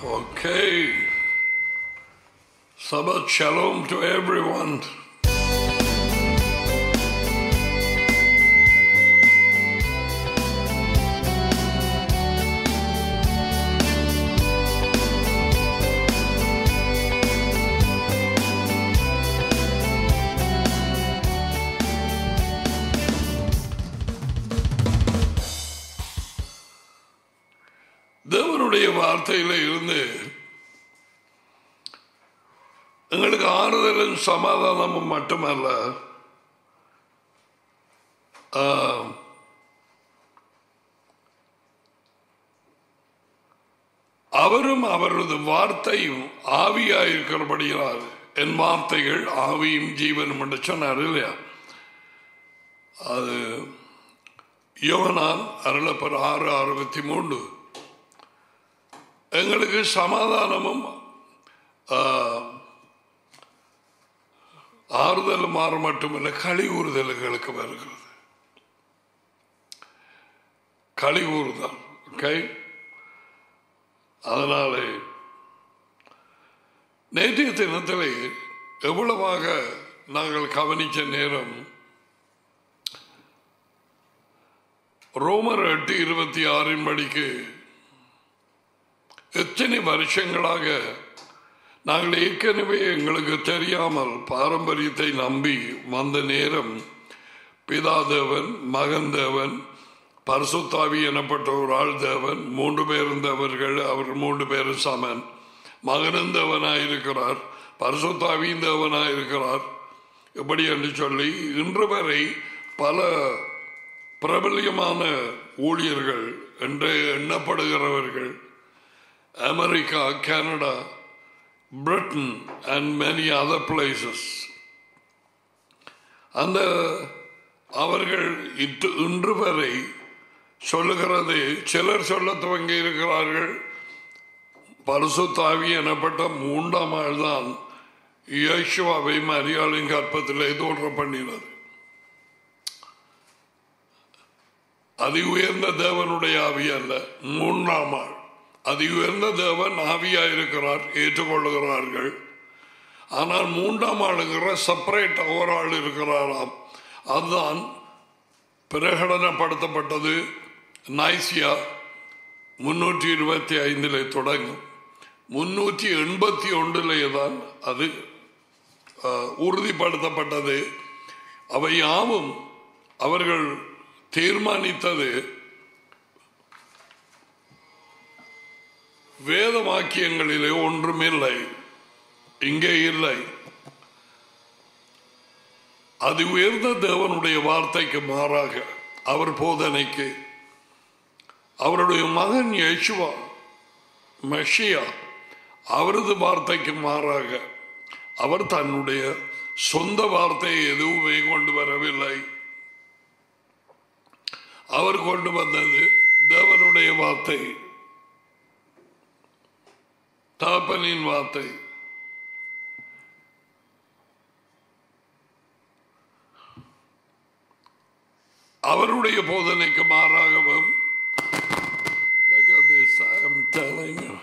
Okay. Shabbat shalom to everyone. தேவனுடைய வார்த்தையில இருந்து எங்களுக்கு ஆறுதலும் சமாதானமும் மட்டுமல்ல ஆ, அவரும் அவரது வார்த்தையும் ஆவியாயிருக்கிறபடியால் என் வார்த்தைகள் ஆவியும் ஜீவனும் என்று சொன்னார் இல்லையா அது யோகனான் அருளப்பர் ஆறு அறுபத்தி மூன்று எங்களுக்கு சமாதானமும் ஆ, ஆறுதல் மாற மட்டுமல்ல களி ஊறுதல்களுக்கு வருகிறது களி ஊறுதல் ஓகே அதனாலே நேற்றைய தினத்திலே எவ்வளவாக நாங்கள் கவனிச்ச நேரம் ரோமர் எட்டு இருபத்தி ஆறின் படிக்கு எத்தனை வருஷங்களாக நாங்கள் ஏற்கனவே எங்களுக்கு தெரியாமல் பாரம்பரியத்தை நம்பி வந்த நேரம் பிதாதேவன் மகன் தேவன் பரிசுத்தாவி எனப்பட்ட ஒரு ஆள் தேவன் மூன்று பேரும் தேவர்கள் அவர் மூன்று பேரும் சமன் மகனும் தேவனாயிருக்கிறார் பரிசுத்தாவியும் தேவனாயிருக்கிறார் இப்படி என்று சொல்லி இன்று வரை பல பிரபல்யமான ஊழியர்கள் என்று எண்ணப்படுகிறவர்கள் America Canada Britain and many other places அந்த அவர்கள் இட்டு இன்று வரை சொல்லுகிறது சிலர் சொல்ல துவங்கி இருக்கிறார்கள் பரிசுத்தாவி எனப்பட்ட மூன்றாம் ஆள் தான் இயேசுவாவை மரியாளின் கற்பத்திலே தோன்ற பண்ணினது அதி உயர்ந்த தேவனுடைய ஆவி அல்ல மூன்றாம் ஆள் அதி உயர்ந்த தேவன் ஆவியா இருக்கிறார் ஏற்றுக்கொள்ளுகிறார்கள் ஆனால் மூன்றாம் ஆளுங்கிற செப்பரேட் ஒரு ஆள் இருக்கிறாராம் அதுதான் பிரகடனப்படுத்தப்பட்டது நைசியா முன்னூற்றி இருபத்தி ஐந்திலே தொடங்கும் முன்னூற்றி எண்பத்தி ஒன்றிலே தான் அது அஹ், உறுதிப்படுத்தப்பட்டது அவை யாவும் அவர்கள் தீர்மானித்தது வேத வாக்கியங்களிலே ஒன்றுமில்லை இங்கே இல்லை அது உயர்ந்த தேவனுடைய வார்த்தைக்கு மாறாக அவர் போதனைக்கு அவருடைய மகன் யேசுவா மெஷியா அவரது வார்த்தைக்கு மாறாக அவர் தன்னுடைய சொந்த வார்த்தையை எதுவுமே கொண்டு வரவில்லை அவர் கொண்டு வந்தது தேவனுடைய வார்த்தை தாப்பனின் வார்த்தை அவருடைய போதனைக்கு மாறாகவும் Look at this, I am telling you.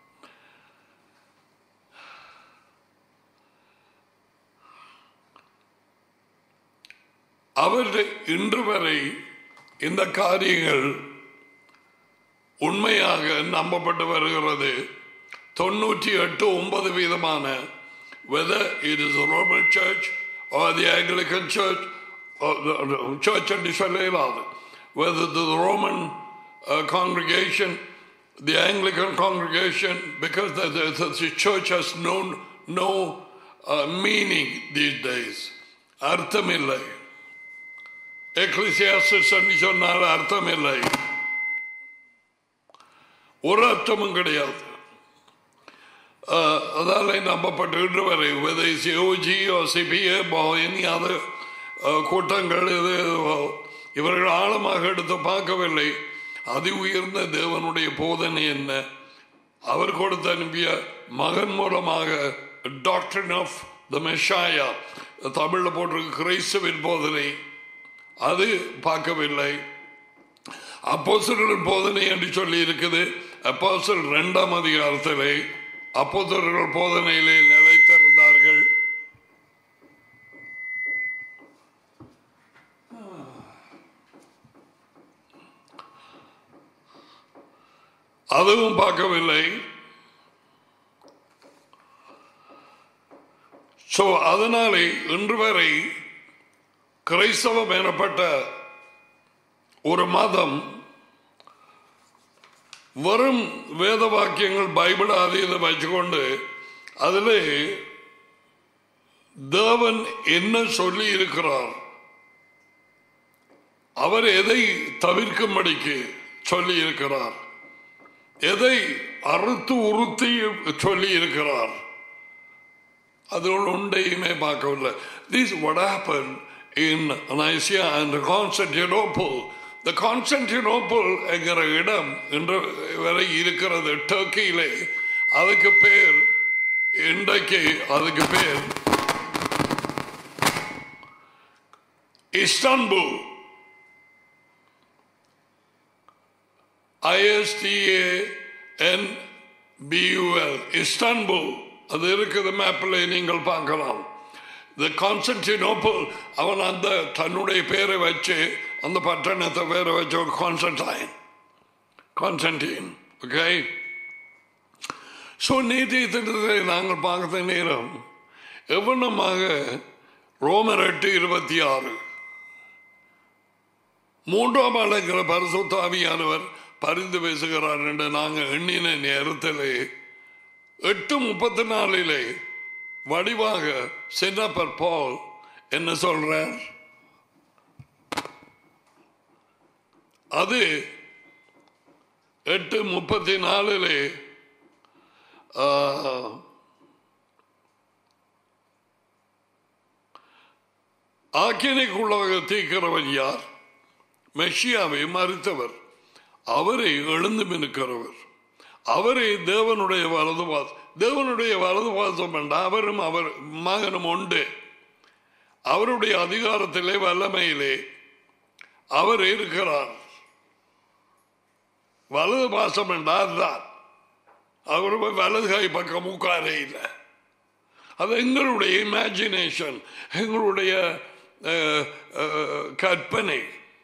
அவர் இன்று வரை இந்த காரியங்கள் உண்மையாக நம்பப்பட்டு வருகிறது தொண்ணூற்றி எட்டு ஒன்பது வீதமான whether it is the Roman Church or the Anglican Church or the, the church என்று சொல்ல இயலாது whether the Roman uh, congregation the Anglican congregation because the, the, the, the church has known no uh, meaning these days அர்த்தமில்லை எக்லிசியாசிஸ் என்று சொன்னால் அர்த்தமில்லை ஒரு அர்த்தமும் கிடையாது அஹ், அதால நம்பப்பட்டு இன்று வரை whether it's OG or CPA or any other அஹ், கூட்டங்கள் இது அஹ், இவர்கள் ஆழமாக எடுத்து பார்க்கவில்லை அதி உயர்ந்த தேவனுடைய போதனை என்ன அவர் கொடுத்து அனுப்பிய மகன் மூலமாக டாக்டர் ஆஃப் த மெஷாயா தமிழில் போட்டிருக்கு கிறிஸ்துவின் போதனை அது பார்க்கவில்லை அப்போஸ்தலரின் போதனை என்று சொல்லி இருக்குது அப்போஸ்தலர் இரண்டாம் அதிகாரத்திலே அப்போஸ்தலர்கள் போதனையிலே நிலைத்திருந்தார்கள் அதுவும் பார்க்கவில்லை சோ அதனாலே இன்று வரை கிரைஸ்தவம் எனப்பட்ட ஒரு மதம் வெறும் வேத வாக்கியங்கள் பைபிள் அது இதை வச்சுக்கொண்டு அதில் தேவன் என்ன சொல்லி இருக்கிறார் அவர் எதை தவிர்க்கும்படிக்கு சொல்லி இருக்கிறார் எதை அறுத்து உறுத்தி சொல்லி இருக்கிறார் அதோடு ஒன்றையுமே பார்க்கவில்லை this what happened in Nicaea and Constantinople the Constantinople என்கிற இடம் இன்று வரை இருக்கிறது டர்க்கியிலே அதுக்கு பேர் இன்றைக்கு அதுக்கு பேர் இஸ்தான்புல் ஐஎஸ்டிஏஎன் பியூஎல் இஸ்தான்புல் அது இருக்குது மேப்பில் நீங்கள் பார்க்கலாம் இந்த கான்ஸ்டன்டினோப்பிள் அவன் அந்த தன்னுடைய பேரை வச்சு அந்த பட்டணத்தை பேரை வச்சு கான்ஸ்டன்டைன் கான்ஸ்டன்டின் ஓகே ஸோ நேற்றைய திட்டத்தை நாங்கள் பார்த்த நேரம் எவ்வளமாக ரோமர் எட்டு இருபத்தி ஆறு மூன்றாம் ஆளுங்கிற பரிசுத்தாவியானவர் பரிந்து பேசுகிறார் என்று நாங்கள் எண்ணின நேரத்திலே எட்டு முப்பத்தி நாலிலே வடிவாக சின்னப்பர் பால் என்ன சொல்றார் அது எட்டு முப்பத்தி நாலிலே ஆக்கினைக்குள்ளாக தீக்கிறவன் யார் மெஷியாவை மறுத்தவர் அவரை எழுந்து மினுக்கிறவர் அவரே தேவனுடைய வலது வாசம் தேவனுடைய வலது வாசம் வேண்டாம் அவரும் அவர் மகனும் உண்டு அவருடைய அதிகாரத்திலே வல்லமையிலே அவர் இருக்கிறார் வலது வாசம் என்றால் அதுதான் அவர் வலது கை பக்கம் உட்காரே இல்லை அது எங்களுடைய இமேஜினேஷன் எங்களுடைய கற்பனை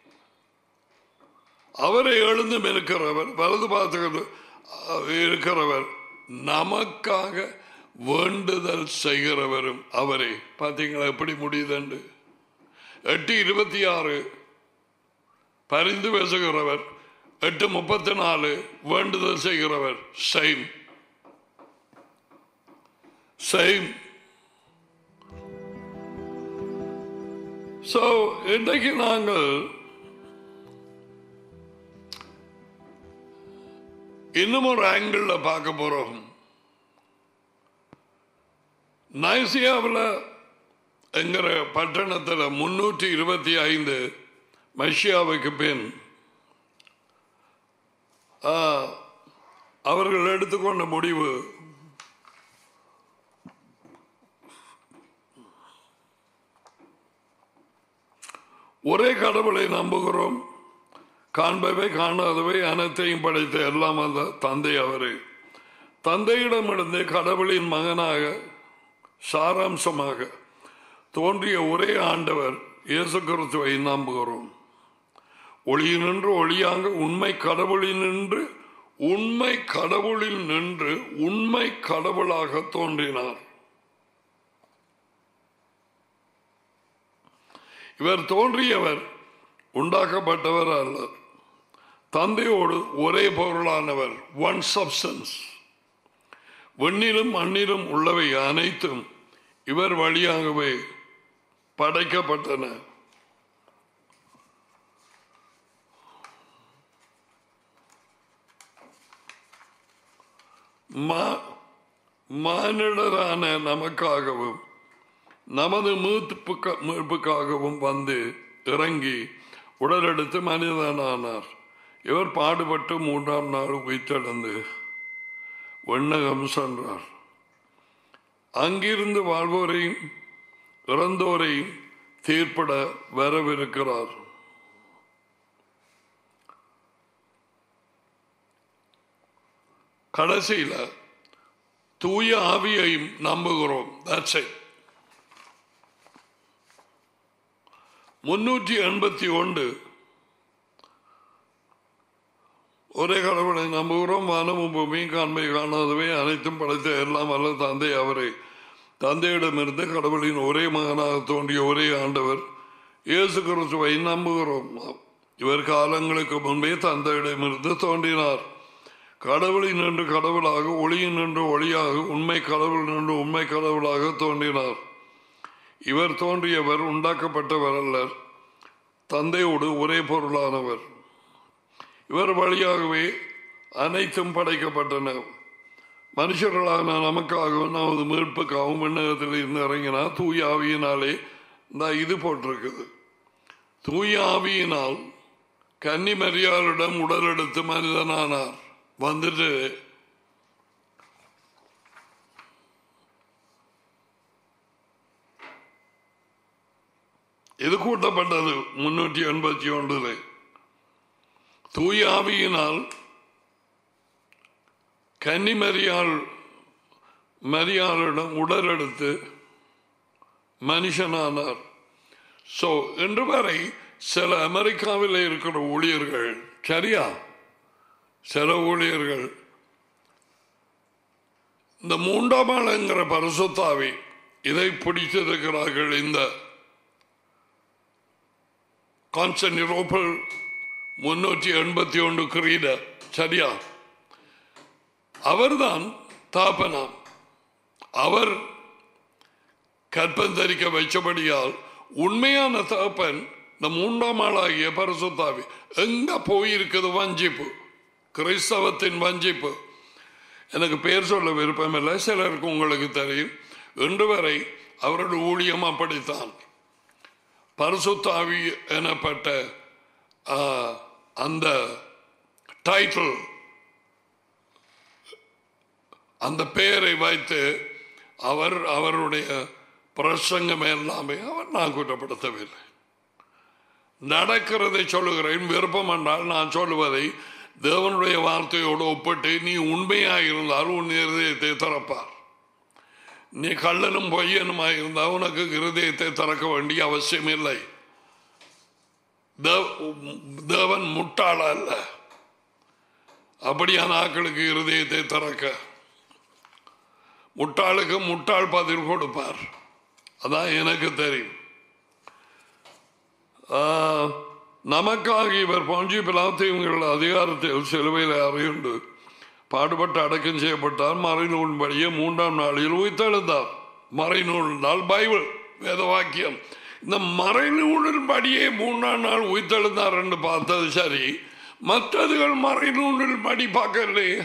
அவரை எழுந்து இருக்கிறவர் வலது பார்த்து இருக்கிறவர் நமக்காக வேண்டுதல் செய்கிறவரும் அவரே பார்த்தீங்களா எப்படி முடியுதுண்டு எட்டு இருபத்தி ஆறு பரிந்து பேசுகிறவர் எட்டு முப்பத்தி நாலு வேண்டுதல் செய்கிறவர் செய்ம் செய்ம் ஸோ இன்றைக்கு நாங்கள் இன்னும் ஒரு ஆங்கிள் பார்க்க போறோம் நைசியாவில் என்கிற பட்டணத்தில் முன்னூற்றி இருபத்தி ஐந்து மஷியாவுக்கு பின் அவர்கள் எடுத்துக்கொண்ட முடிவு ஒரே கடவுளை நம்புகிறோம் காண்பவை காணாதவை அனைத்தையும் படைத்த எல்லாம் அந்த தந்தை அவரே தந்தையிடமிருந்து கடவுளின் மகனாக சாராம்சமாக தோன்றிய ஒரே ஆண்டவர் இயேசு கிறிஸ்துவை நம்புகிறோம் ஒளியினின்று ஒளியாக உண்மை கடவுளில் நின்று உண்மை கடவுளில் நின்று உண்மை கடவுளாக தோன்றினார் இவர் தோன்றியவர் உண்டாக்கப்பட்டவர் அல்ல தந்தையோடு ஒரே பொருளானவர் ஒன் சப்சன்ஸ் வெண்ணிலும் மண்ணிலும் உள்ளவை அனைத்தும் இவர் வழியாகவே படைக்கப்பட்டன மானிடரான நமக்காகவும் நமது மீட்புக்க மீட்புக்காகவும் வந்து இறங்கி உடலெடுத்து மனிதனானார் இவர் பாடுபட்டு மூன்றாம் நாள் உயிர்த்தெழுந்து வெண்ணகம் சென்றார் அங்கிருந்து வாழ்வோரையும் இறந்தோரையும் தீர்ப்பட வரவிருக்கிறார் கடைசியில தூய ஆவியையும் நம்புகிறோம் That's it. முன்னூற்றி எண்பத்தி ஒன்று ஒரே கடவுளை நம்புகிறோம் வானமும் பூமியும் காண்பை காணாதவை அனைத்தும் படைத்த எல்லாம் அல்ல தந்தை அவரை தந்தையிடமிருந்து கடவுளின் ஒரே மகனாக தோன்றிய ஒரே ஆண்டவர் இயேசு கிறிஸ்துவை நம்புகிறோம் இவர் காலங்களுக்கு முன்பே தந்தையிடமிருந்து தோன்றினார் கடவுளின் என்று கடவுளாக ஒளியின் என்று ஒளியாக உண்மை கடவுள் என்று உண்மை கடவுளாக தோன்றினார் இவர் தோன்றியவர் உண்டாக்கப்பட்டவர் அல்லர் தந்தையோடு ஒரே பொருளானவர் இவர் வழியாகவே அனைத்தும் படைக்கப்பட்டன மனுஷர்களான நமக்காகவும் நமது மீட்புக்காகவும் விண்ணகத்தில் இருந்து இறங்கினார் தூய ஆவியினாலே இந்த இது போட்டிருக்குது தூய ஆவியினால் கன்னி மரியாளிடம் உடலெடுத்து மனிதனானார் வந்துட்டு இது கூட்டப்பட்டது முன்னூற்றி எண்பத்தி ஒன்றில் தூய ஆவியினால் கன்னி மரியாள் மரியாளிடம் உடலெடுத்து மனுஷனானார் ஸோ இன்று வரை சில அமெரிக்காவில் இருக்கிற ஊழியர்கள் சரியா சில ஊழியர்கள் இந்த மூன்றாம் ஆளுங்கிற பரிசுத்தாவி இதை பிடித்திருக்கிறார்கள் இந்த கான்ஸ்டன்டினோப்பிள் முன்னூற்றி எண்பத்தி ஒன்று கிரீட சரியா அவர்தான் தாப்பனாம் அவர் கற்பந்தரிக்க வைச்சபடியால் உண்மையான தகப்பன் இந்த மூன்றாம் ஆளாகிய பரிசுத்தாவி எங்க போயிருக்குது வஞ்சிப்பு கிறிஸ்தவத்தின் வஞ்சிப்பு எனக்கு பேர் சொல்ல விருப்பமில்லை சிலருக்கு உங்களுக்கு தெரியும் இன்று வரை அவருடைய ஊழியம் அப்படித்தான் பரிசுத்தாவி எனப்பட்ட ஆ, அந்த டைட்டில் அந்த பெயரை வைத்து அவர் அவருடைய பிரசங்கம் எல்லாமே அவர் நான் குற்றப்படுத்தவில்லை நடக்கிறதை சொல்லுகிறேன் விருப்பம் என்றால் நான் சொல்லுவதை தேவனுடைய வார்த்தையோடு ஒப்பிட்டு நீ உண்மையாக இருந்தால் உன் இருதயத்தை திறப்பார் நீ கள்ளனும் பொய்யனுமாக இருந்தால் உனக்கு இருதயத்தை திறக்க வேண்டிய அவசியம் இல்லை தேவ- தேவன் முட்டாள் அல்ல அப்படியான ஆக்களுக்கு இருதயத்தை திறக்க முட்டாளுக்கு முட்டாள் பதில் கொடுப்பார் அதான் எனக்கு தெரியும் ஆ, நமக்காக இவர் பஞ்சு பிலாத்தீவுகள் அதிகாரத்தில் சிலுவையில் அறியுண்டு பாடுபட்டு அடக்கம் செய்யப்பட்டார் மறைநூலின்படியே மூன்றாம் நாளில் உயிர்த்தெழுந்தார் மறைநூல் நாள் பைபிள் வேத வாக்கியம் இந்த மறைநூலின்படியே மூன்றாம் நாள் உயிர்த்தெழுந்தார் என்று பார்த்தது சரி மற்றதுகள் மறைநூலில் படி பார்க்கலையே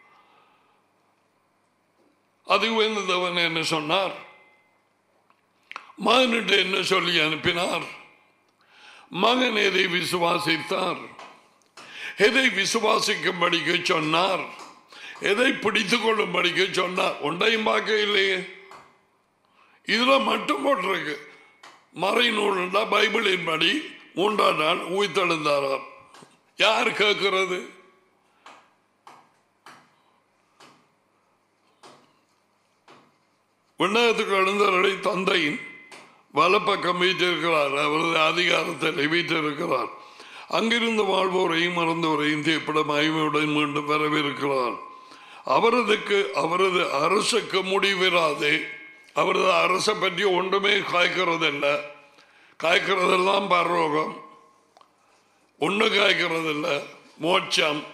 அது உயர்ந்தவன் என்ன சொன்னார் மகனிட்டு என்ன சொல்லி அனுப்பினார் மகன் எதை விசுவாசித்தார் எதை விசுவாசிக்கும்படிக்கு சொன்னார் எதை பிடித்துக் கொள்ளும்படிக்கு சொன்னார் ஒன்றையும் பார்க்க இல்லையே இதுல மட்டும் போட்டிருக்கு மறை நூல்னா பைபிளின் படி மூன்றாம் நாள் உயிர்த்தெழுந்தாராம் யார் கேட்கிறது விண்ணகத்துக்கு எழுந்தவர்களை தந்தையின் வலப்பக்கம் வீட்டிருக்கிறார் அவரது அதிகாரத்தை வீட்டிருக்கிறார் அங்கிருந்து வாழ்வோரையும் மறந்தோரையும் தீப்பிட மகிமையுடன் மீண்டும் வரவிருக்கிறார் அவரதுக்கு அவரது அரசுக்கு முடிவிராது அவரது அரசை பற்றி ஒன்றுமே காய்க்கிறதில்ல காய்க்கிறதெல்லாம் பரலோகம் ஒன்று காய்க்கிறதில்ல மோட்சம்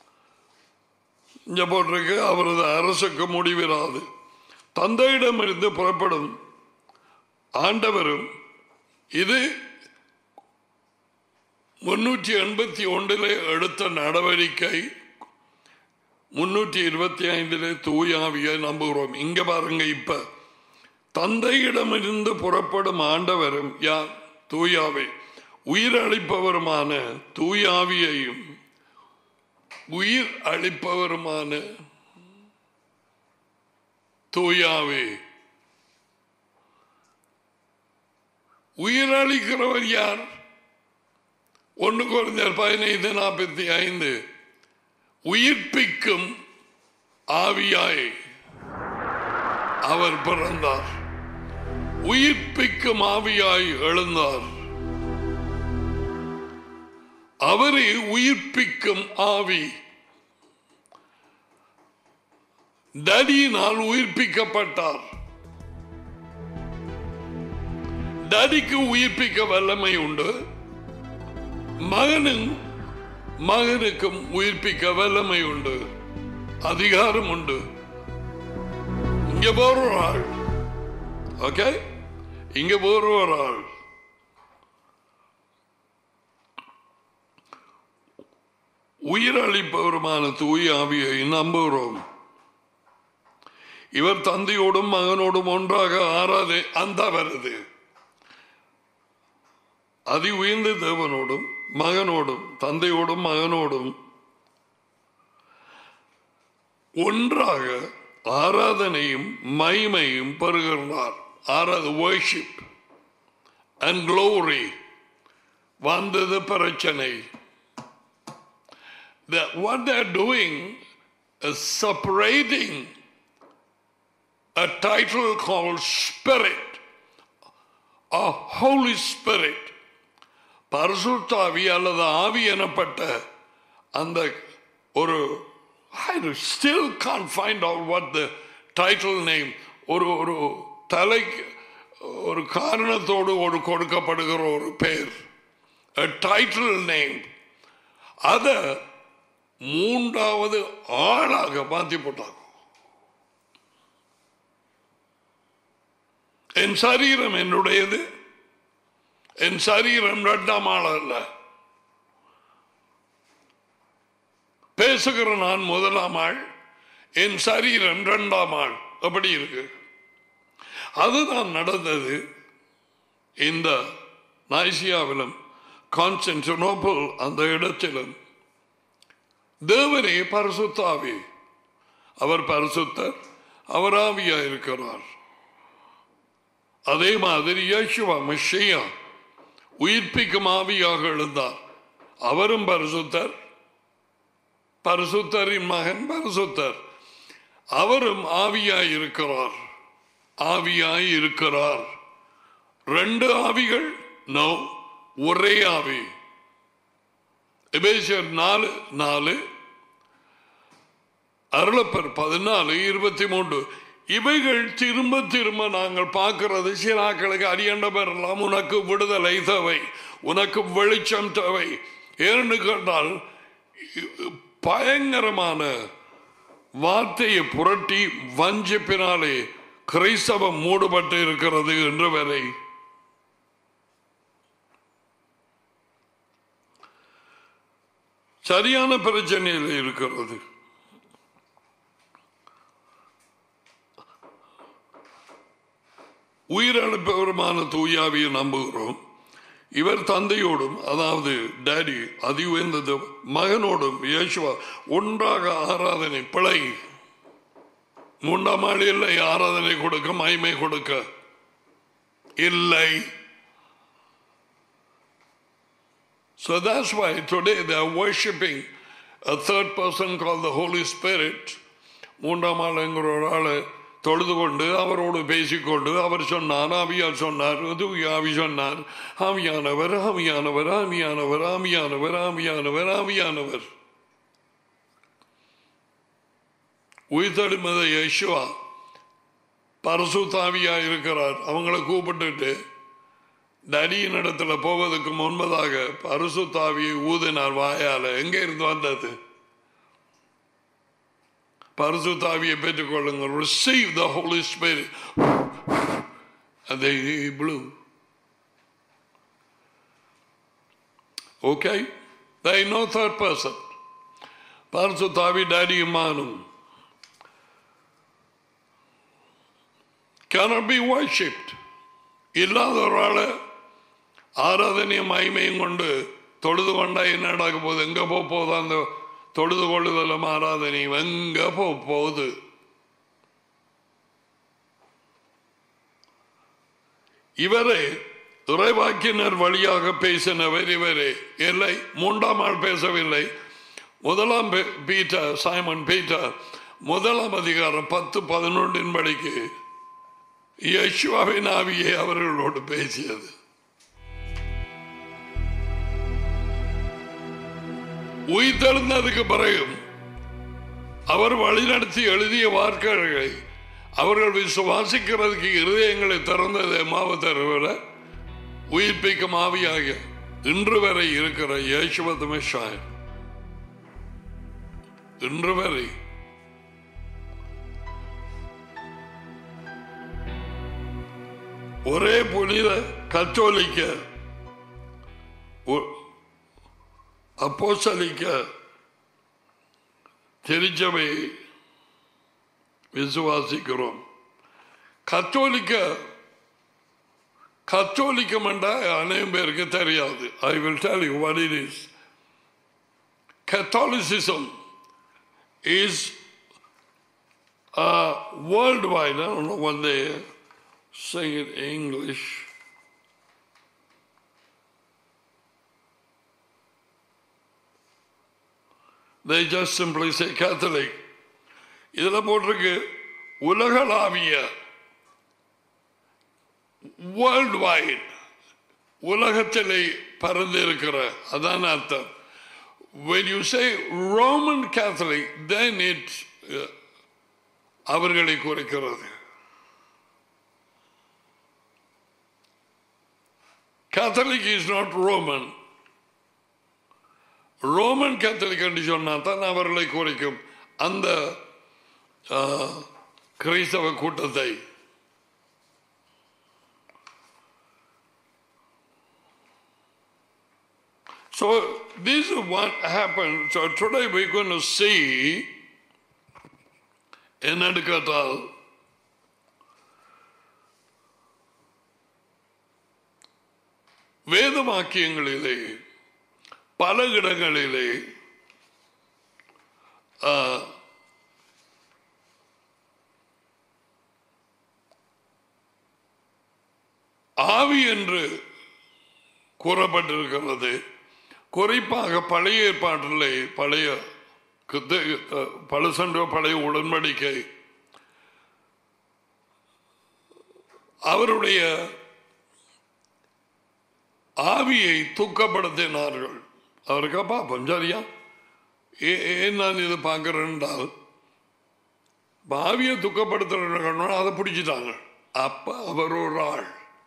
இங்க போட்டிருக்கு அவரது அரசுக்கு முடிவிராது தந்தையிடமிருந்து புறப்படும் ஆண்டவரும் இது முன்னூற்றி எண்பத்தி ஒன்றிலே எடுத்த நடவடிக்கை முன்னூற்றி இருபத்தி ஐந்திலே தூயாவியை நம்புகிறோம் இங்க பாருங்க இப்ப தந்தையிடமிருந்து புறப்படும் ஆண்டவரும் யார் தூயாவை உயிரளிப்பவருமான தூயாவியையும் உயிர் அளிப்பவருமான தூயாவே உயிரளிக்கிறவர் யார் ஒன்று குறைஞ்சர் பதினைந்து நாற்பத்தி ஐந்து உயிர்ப்பிக்கும் ஆவியாய் அவர் பிறந்தார் உயிர்ப்பிக்கும் ஆவியாய் எழுந்தார் அவரே உயிர்ப்பிக்கும் ஆவி டடியினால் உயிர்ப்பிக்கப்பட்டார் டடிக்கு உயிர்ப்பிக்க வல்லமை உண்டு மகனும் மகனுக்கும் உயிர்ப்பிக்க வல்லமை உண்டு அதிகாரம் உண்டு இங்க போற ஒரு ஆள் ஓகே இங்க போற ஒரு ஆள் உயிரளிப்பவருமான தூய ஆவியை நம்புகிறோம் இவர் தந்தையோடும் மகனோடும் ஒன்றாக ஆறாதே அந்த வருது அதி உயர்ந்த தேவனோடும் மகனோடும் தந்தையோடும் மகனோடும் ஒன்றாக ஆராதனையும் மைமையும் பெறுகிறார் ஆராத worship அண்ட் glory வந்தது பிரச்சனை that what they're doing is separating a title called Spirit, a Holy Spirit. பரிசுத்தாவி அல்லது ஆவி எனப்பட்ட அந்த ஒரு I still can't find out what the title name ஒரு ஒரு தலைக்கு ஒரு காரணத்தோடு ஒரு கொடுக்கப்படுகிற ஒரு பெயர் a title name அத மூன்றாவது ஆளாக மாற்றி போட்டாங்க என் சரீரம் என்னுடையது என் சரீரம் இரண்டாம் ஆள் அல்ல பேசுகிற நான் முதலாம் ஆள் என் சரீரம் இரண்டாம் ஆள் அப்படி இருக்கு அதுதான் நடந்தது இந்த நைசியாவிலும் கான்ஸ்டன்டினோபிள் அந்த இடத்திலும் தேவனே பரிசுத்தாவி அவர் பரிசுத்தர் அவர் ஆவியா இருக்கிறார் அதே மாதிரி யேசுவா மிஷையா உயிர்ப்பிக்கும் ஆவியாக எழுந்தார் அவரும் பரிசுத்தர் பரிசுத்தரின் மகன் பரிசுத்தர் அவரும் ஆவியாய் இருக்கிறார் ஆவியாய் இருக்கிறார் ரெண்டு ஆவிகள் நோ ஒரே ஆவி எபேசியர் நாலு நாலு அருளப்பர் பதினாலு இருபத்தி மூன்று இவைகள் திரும்ப திரும்ப நாங்கள் பார்க்கிறது சிலாக்களுக்கு அரியண்ட பெறலாம் உனக்கு விடுதலை தேவை உனக்கு வெளிச்சம் தேவை ஏன்னு கேட்டால் பயங்கரமான வார்த்தையை புரட்டி வஞ்சிப்பினாலே கிறிஸ்தவம் மூடப்பட்டு இருக்கிறது என்று வரை சரியான பிரச்சனையில் இருக்கிறது உயிரிழப்பவருமான தூயாவியை நம்புகிறோம் இவர் தந்தையோடும் அதாவது டேடி அதி உயர்ந்தது மகனோடும் இயேசுவா ஒன்றாக ஆராதனை பிழை மூன்றாம் ஆள் இல்லை ஆராதனை கொடுக்க மகிமை கொடுக்க இல்லை So that's why today they are worshipping a third person called the Holy Spirit. மூன்றாம் ஆளுங்கிற ஒரு ஆளை தொழுது கொண்டு அவரோடு பேசிக்கொண்டு அவர் சொன்னார் ஆவியார் சொன்னார் தூய ஆவி சொன்னார் ஆவியானவர் ஆவியானவர் ஆவியானவர் ஆவியானவர் ஆவியானவர் ஆவியானவர் உயிர்த்தெழுமத யேசுவா பரசுத்தாவியா இருக்கிறார் அவங்கள கூப்பிட்டுட்டு தடியின் இடத்துல போவதற்கு முன்பதாக பரிசுத்தாவியை ஊதினார் வாயால எங்க இருந்து வந்தது பரிசுத்தாவியை பெற்றுக்கொள்ளுங்கள் receive the Holy Spirit and they blew okay there is no third person பரிசுத்தாவி டாடியும் மானும் cannot be worshipped இல்லாத ஒரு ஆளை ஆராதனையும் மகிமையும் கொண்டு தொழுது கொண்டா என்ன நடக்க போகுது எங்க போக போகுது அந்த தொழுது கொள்ளுதலும் ஆராதனையும் எங்க போக போகுது இவரே இறைவாக்கினர் வழியாக பேசினவர் இவரே இல்லை மூன்றாம் ஆள் பேசவில்லை முதலாம் பீட்டர் சைமன் பீட்டர் முதலாம் அதிகாரம் பத்து பதினொன்றின் படிக்கு யேசுவாவின் ஆவியை அவர்களோடு பேசியது உயிர்த்தெழுந்ததுக்கு பிறகும் அவர் வழிநடத்தி எழுதிய வார்த்தைகளை அவர்கள் விசுவாசிக்கிறதுக்கு இருதயங்களை திறந்ததை மாவு தருவர உயிர்ப்பிக்கும் ஆவியாக இன்று வரை இருக்கிற இயேசுவத் மெஷாயன் இன்று வரை ஒரே புனித கத்தோலிக்க ஒ- அப்போஸ்தலிக்க திருச்சபை விசுவாசிக்கிறோம் கத்தோலிக்க கத்தோலிக்கம் என்றால் அநேகம் பேருக்கு தெரியாது I will tell you what it is Catholicism is uh, worldwide. I don't know what they say in English. They just simply say Catholic. இதில் போட்டிருக்கு உலகளாவிய வேர்ல்ட் வைட் உலகத்திலே பறந்திருக்கிற அதான் அர்த்தம் when you say Roman Catholic, then it uh, அவர்களை குறிக்கிறது Catholic is not Roman. Roman Catholic என்று சொன்னா தான் அவர்களை குறிக்கும் அந்த ஆ, கிறிஸ்தவ கூட்டத்தை So this is what happened. So today we're going to see என்னன்னு கேட்டால் வேத வாக்கியங்களிலே பல இடங்களிலே ஆ, ஆவி என்று கூறப்பட்டிருக்கிறது குறிப்பாக பழைய ஏற்பாட்டிலே பழைய கித்த- அஹ், பழுசன்ற பழைய உடன்படிக்கை அவருடைய ஆவியை தூக்கப்படுத்தினார்கள் அவருக்கா பார்ப்போம் சரியா ஏ- ஏன் நான் இதை பார்க்கிறேன் என்றால் இப்ப ஆவியை துக்கப்படுத்துறேன் அதை பிடிச்சிட்டாங்க அப்ப அவர் ஒரு ஆள்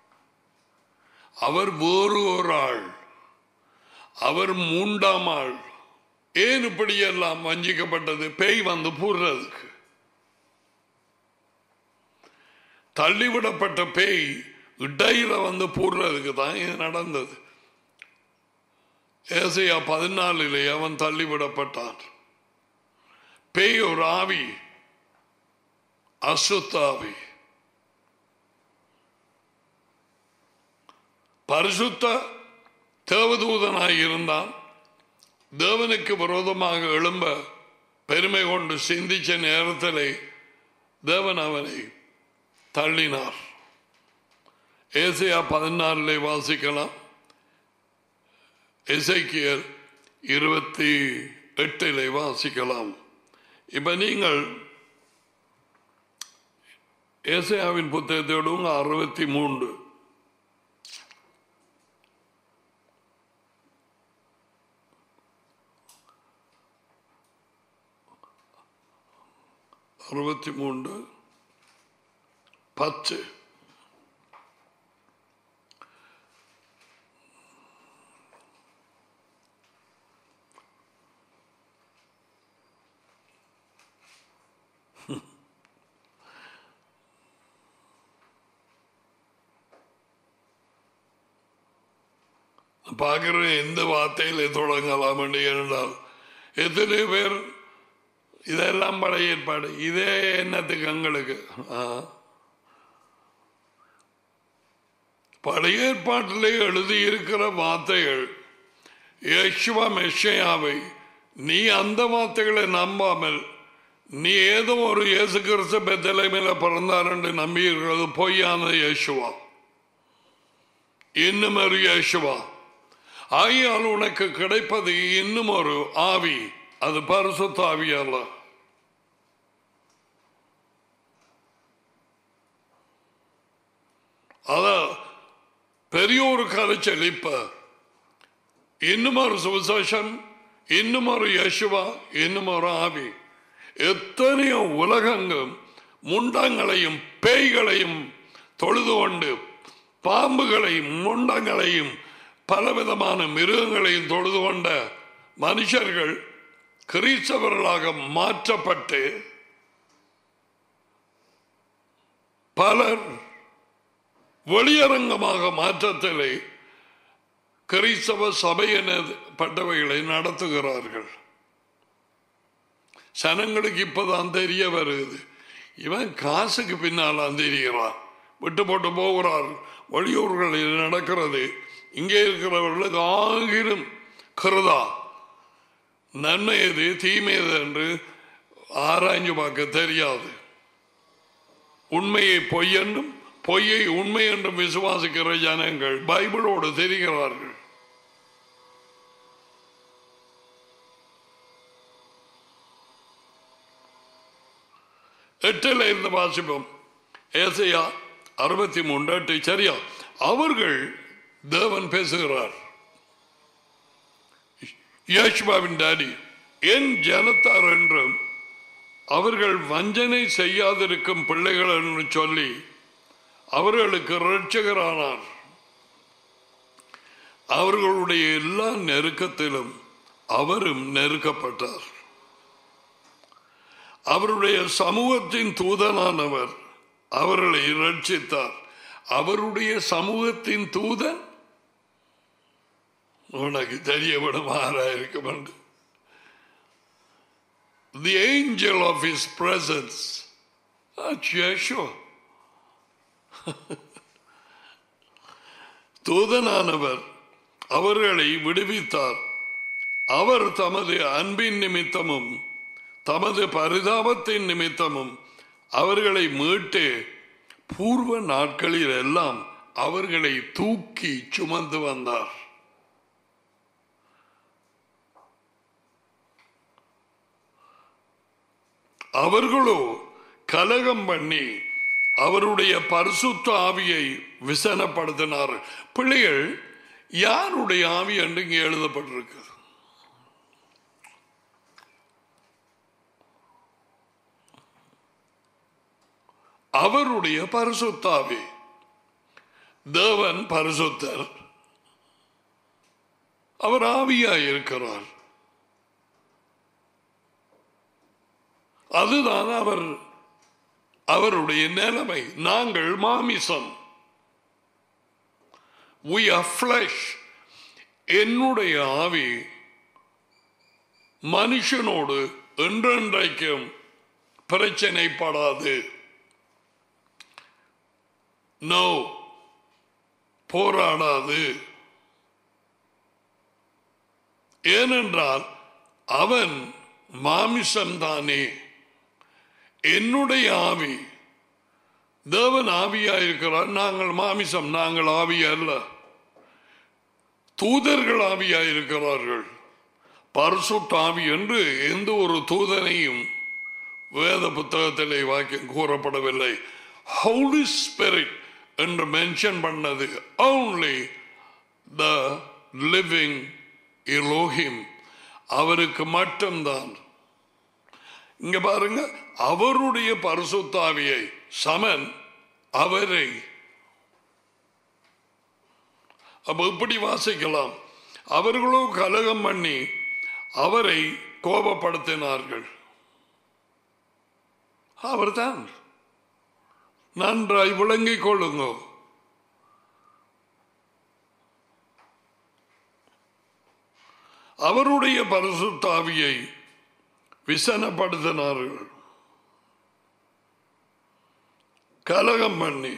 அவர் வேறு ஒரு ஆள் அவர் மூன்றாம் ஆள் ஏன் இப்படி எல்லாம் வஞ்சிக்கப்பட்டது பேய் வந்து பூர்றதுக்கு தள்ளிவிடப்பட்ட பேய் இடையில வந்து பூர்றதுக்கு தான் இது நடந்தது ஏசையா பதினாலிலே அவன் தள்ளிவிடப்பட்டான் பேய் ஒரு ஆவி அசுத்தாவி பரிசுத்த தேவதூதனாய் இருந்தான் தேவனுக்கு விரோதமாக எழும்ப பெருமை கொண்டு சிந்திச்ச நேரத்திலே தேவன் அவனை தள்ளினார் ஏசையா பதினாலிலே வாசிக்கலாம் எசைக்கியல் இருபத்தி எட்டிலே வாசிக்கலாம் இப்ப நீங்கள் ஏசையாவின் புத்தகத்தோடு அறுபத்தி மூன்று அறுபத்தி மூன்று பத்து பார்க்கிறேன் எந்த வார்த்தையில தொடங்கலாம் என்று என்றால் எத்தனை பேர் இதெல்லாம் பழைய ஏற்பாடு இதே என்னத்துக்கு எங்களுக்கு ஆ. பழைய ஏற்பாட்டிலே எழுதியிருக்கிற வார்த்தைகள் யேசுவா மெஷையாவை நீ அந்த வார்த்தைகளை நம்பாமல் நீ ஏதோ ஒரு இயேசு கிறிஸ்து பெத்தலைமையில பிறந்தார் என்று நம்பி இருக்கிறது பொய்யான இயேசுவா இன்னும் ஒரு இயேசுவா ஆகையால் உனக்கு கிடைப்பது இன்னும் ஒரு ஆவி அது பரிசுத்த ஆவி அல்ல அத பெரிய ஒரு கரைச்சல் இப்ப இன்னும் ஒரு சுவிசேஷம் இன்னும் ஒரு யசுவா இன்னும் ஒரு ஆவி எத்தனையோ உலகங்கும் முண்டங்களையும் பேய்களையும் தொழுது கொண்டு பாம்புகளையும் முண்டங்களையும் பலவிதமான மிருகங்களையும் தொழுது கொண்ட மனுஷர்கள் கிறிஸ்தவர்களாக மாற்றப்பட்டு பலர் வெளியரங்கமாக மாற்றத்திலே கிறிஸ்தவ சபை எனப்பட்டவைகளை நடத்துகிறார்கள் சனங்களுக்கு இப்பதான் தெரிய வருது இவன் காசுக்கு பின்னாலாம் தெரிகிறான் விட்டு போட்டு போகிறார் வெளியூர்களில் நடக்கிறது இங்கே இருக்கிறவர்களுக்கு ஆகிரும் கருதா நன்மை எது தீமை எது என்று ஆராய்ஞ்சு பார்க்க தெரியாது உண்மையை பொய் என்றும் பொய்யை உண்மை என்றும் விசுவாசிக்கிற ஜனங்கள் பைபிளோடு தெரிகிறார்கள் எட்டில் இருந்து வாசிப்போம் ஏசையா அறுபத்தி மூன்று எட்டு சரியா அவர்கள் தேவன் பேசுகிறார் யேசுபாவின் டாடி என் ஜனத்தார் என்றும் அவர்கள் வஞ்சனை செய்யாதிருக்கும் பிள்ளைகள் என்று சொல்லி அவர்களுக்கு ரட்சகரானார் அவர்களுடைய எல்லா நெருக்கத்திலும் அவரும் நெருக்கப்பட்டார் அவருடைய சமூகத்தின் தூதனானவர் அவர்களை ரட்சித்தார் அவருடைய சமூகத்தின் தூதன் உனக்கு தெரியவிடும் ஆறா இருக்கும் என்று the angel of his presence. That's Yeshua. தூதனானவர் அவர்களை விடுவித்தார் அவர் தமது அன்பின் நிமித்தமும் தமது பரிதாபத்தின் நிமித்தமும் அவர்களை மீட்டு பூர்வ நாட்களில் எல்லாம் அவர்களை தூக்கி சுமந்து வந்தார் அவர்களோ கலகம் பண்ணி அவருடைய பரிசுத்த ஆவியை விசனப்படுத்தினார் பிள்ளைகள் யாருடைய ஆவி என்று இங்கே எழுதப்பட்டிருக்கு அவருடைய பரிசுத்தாவி தேவன் பரிசுத்தர் அவர் ஆவியாய் இருக்கிறார் அதுதான் அவர் அவருடைய நிலைமை நாங்கள் மாமிசம் we are flesh என்னுடைய ஆவி மனுஷனோடு என்றென்றைக்கும் பிரச்சனைப்படாது நோ போராடாது ஏனென்றால் அவன் மாமிசம்தானே என்னுடைய ஆவி தேவன் ஆவியா இருக்கிறார் நாங்கள் மாமிசம் நாங்கள் ஆவி அல்ல தூதர்கள் ஆவியா இருக்கிறார்கள் பரிசுத்த ஆவி என்று எந்த ஒரு தூதனையும் வேத புத்தகத்திலே வாக்கியம் கூறப்படவில்லை ஹோலி ஸ்பிரிட் என்று மென்ஷன் பண்ணது only the living Elohim அவருக்கு மட்டும்தான் இங்க பாருங்க அவருடைய பரிசுத்தாவியை சமன் அவரை அப்ப இப்படி வாசிக்கலாம் அவர்களோ கலகம் பண்ணி அவரை கோபப்படுத்தினார்கள் அவர்தான் நன்றாய் விளங்கிக் கொள்ளுங்க அவருடைய பரிசுத்தாவியை விசனப்படுத்தினார்கள் கலகம் பண்ணி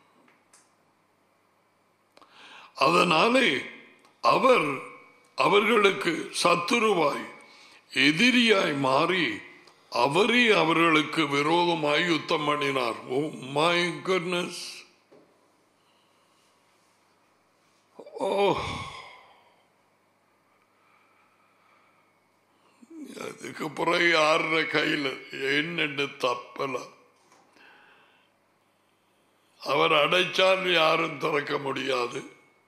அதனாலே அவர் அவர்களுக்கு சத்துருவாய் எதிரியாய் மாறி அவரே அவர்களுக்கு விரோதமாய் யுத்தம் பண்ணினார் ஓ மை குட்னஸ் ஓ அதுக்கு பிறகு யாருடைய கையில் என்னென்னு தப்பல அவர் அடைச்சால் யாரும் திறக்க முடியாது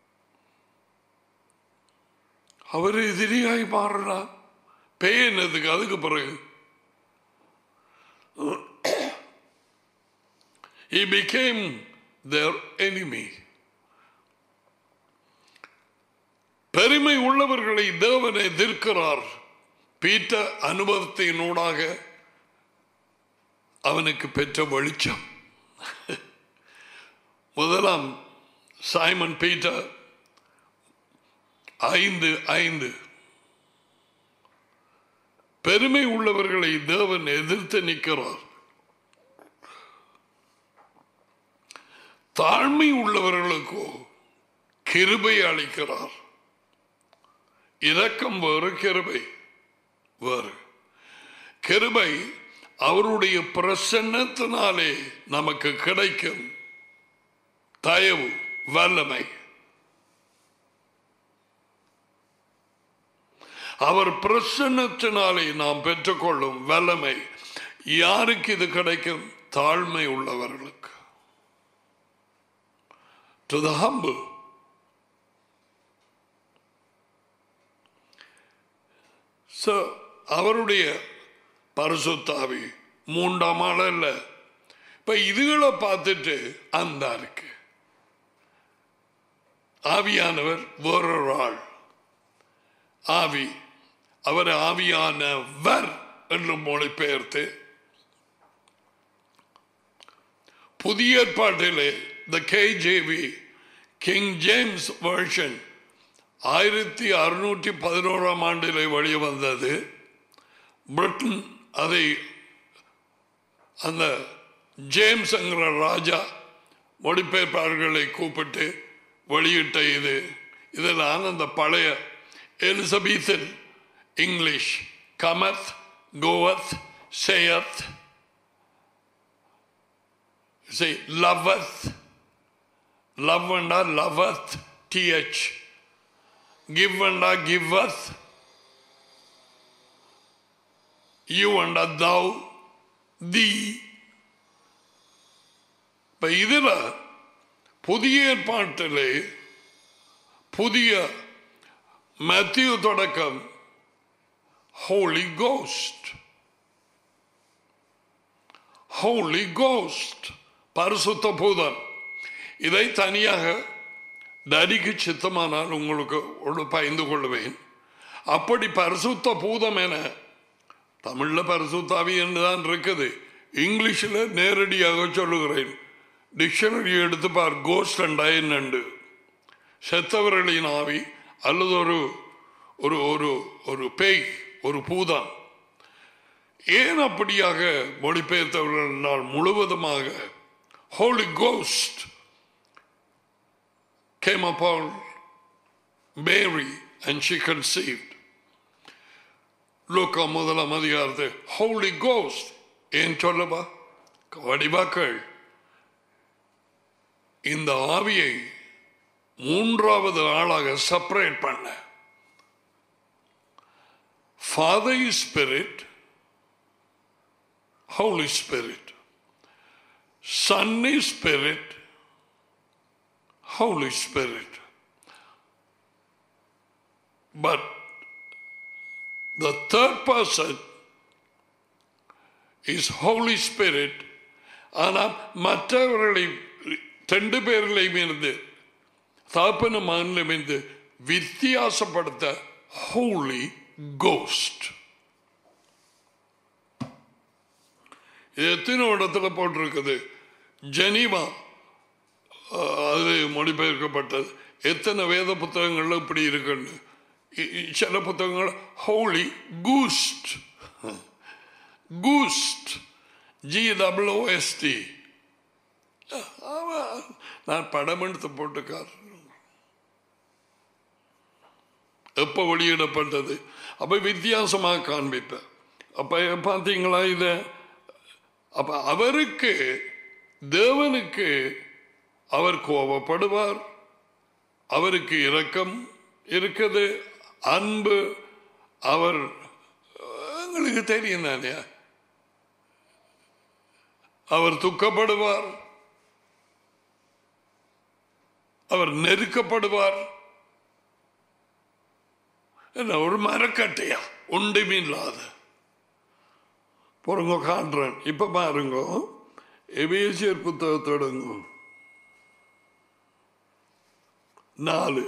அவர் எதிரியாய் மாறினார் பேய் என்னதுக்கு அதுக்கு பிறகு he became their enemy பெருமை உள்ளவர்களை தேவன் எதிர்க்கிறார் பீட்டர் அனுபவத்தினூடாக அவனுக்கு பெற்ற வெளிச்சம் முதலாம் சைமன் பீட்டர் ஐந்து ஐந்து பெருமை உள்ளவர்களை தேவன் எதிர்த்து நிற்கிறார் தாழ்மை உள்ளவர்களுக்கோ கிருபை அளிக்கிறார் இரக்கம் வேறு கிருபை வேறு கிருபை அவருடைய பிரசன்னத்தினாலே நமக்கு கிடைக்கும் தயவு வல்லமை அவர் பிரசன்னத்தினாலே நாம் பெற்றுக்கொள்ளும் வல்லமை யாருக்கு இது கிடைக்கும் தாழ்மை உள்ளவர்களுக்கு டு த humble So, அவருடைய பரிசுத்தாவி மூன்றாம் ஆள் அல்ல இப்ப இதுகளை பார்த்துட்டு அந்த இருக்கு ஆவியானவர் வேறொரு ஆள் ஆவி அவர் ஆவியானவர் என்று மொழிபெயர்த்து புதிய ஏற்பாட்டிலே the KJV King James version ஆயிரத்தி அறுநூற்றி பதினோராம் ஆண்டிலே வெளியே வந்தது பிரிட்டன் அதை அந்த ஜேம்ஸ் என்கிற ராஜா மொழிபெயர்ப்பாளர்களை கூப்பிட்டு வெளியிட்ட இது இதெல்லாம் அந்த பழைய Elizabethan English cometh goeth sayeth say loveth love and loveth th give and giveth you and thou thee இப்ப இதுல புதிய ஏற்பாட்டிலே புதிய மத்திய தொடக்கம் ஹோலி கோஸ்ட் ஹோலி கோஸ்ட் பரிசுத்த பூதம் இதை தனியாக நரிக்கு சித்தமானால் உங்களுக்கு ஒரு பயந்து கொள்வேன் அப்படி பரிசுத்த பூதம் என தமிழ்ல பரிசுத்தாவி என்றுதான் இருக்குது இங்கிலீஷில் நேரடியாக சொல்லுகிறேன் டிக்ஷனரி எடுத்து பார் கோஸ்ட் அண்ட் என்னண்டு செத்தவர்களின் ஆவி அல்லது ஒரு ஒரு ஒரு ஒரு பேய் ஒரு பூதம் ஏன் அப்படியாக மொழிபெயர்த்தவர்கள் நாள் முழுவதுமாக Holy Ghost came upon Mary and she conceived. லூக்கா முதலாம் அதிகாரத்து ஹோலி கோஸ்ட் ஏன் சொல்லவா வடிவாக்கள் இந்த ஆவியை மூன்றாவது ஆளாக செப்பரேட் பண்ண Father Spirit Holy Spirit Son Spirit Holy Spirit. But the third person is Holy Spirit. ஆனால் மற்றவர்களை ரெண்டு பேரிலையும் இருந்து தாப்பன மகனிலும் இருந்து வித்தியாசப்படுத்த ஹோலி கோஸ்ட் எத்தனை இடத்துல போட்டிருக்குது ஜெனீவா அது மொழிபெயர்க்கப்பட்டது எத்தனை வேத புத்தகங்கள்ல இப்படி இருக்குன்னு சில புத்தகங்கள் ஹோலி கூஸ்ட் கூஸ்ட் ஜி டபிள்ஓஎஸ்டி நான் படம் எடுத்து போட்டுக்கார் எப்ப வெளியிடப்பட்டது அப்ப வித்தியாசமாக காண்பிப்பேன் அப்ப பார்த்தீங்களா இத அப்ப அவருக்கு தேவனுக்கு அவர் கோபப்படுவார் அவருக்கு இரக்கம் இருக்குது அன்பு அவர் எங்களுக்கு தெரியும் தானே அவர் துக்கப்படுவார் அவர் நெருக்கப்படுவார் என்ன ஒரு மரக்கட்டையா ஒன்றுமில்லாத பொறுங்க காண்றேன் இப்ப பாருங்க எபேசியர் புத்தகத்தோடுங்க நாலு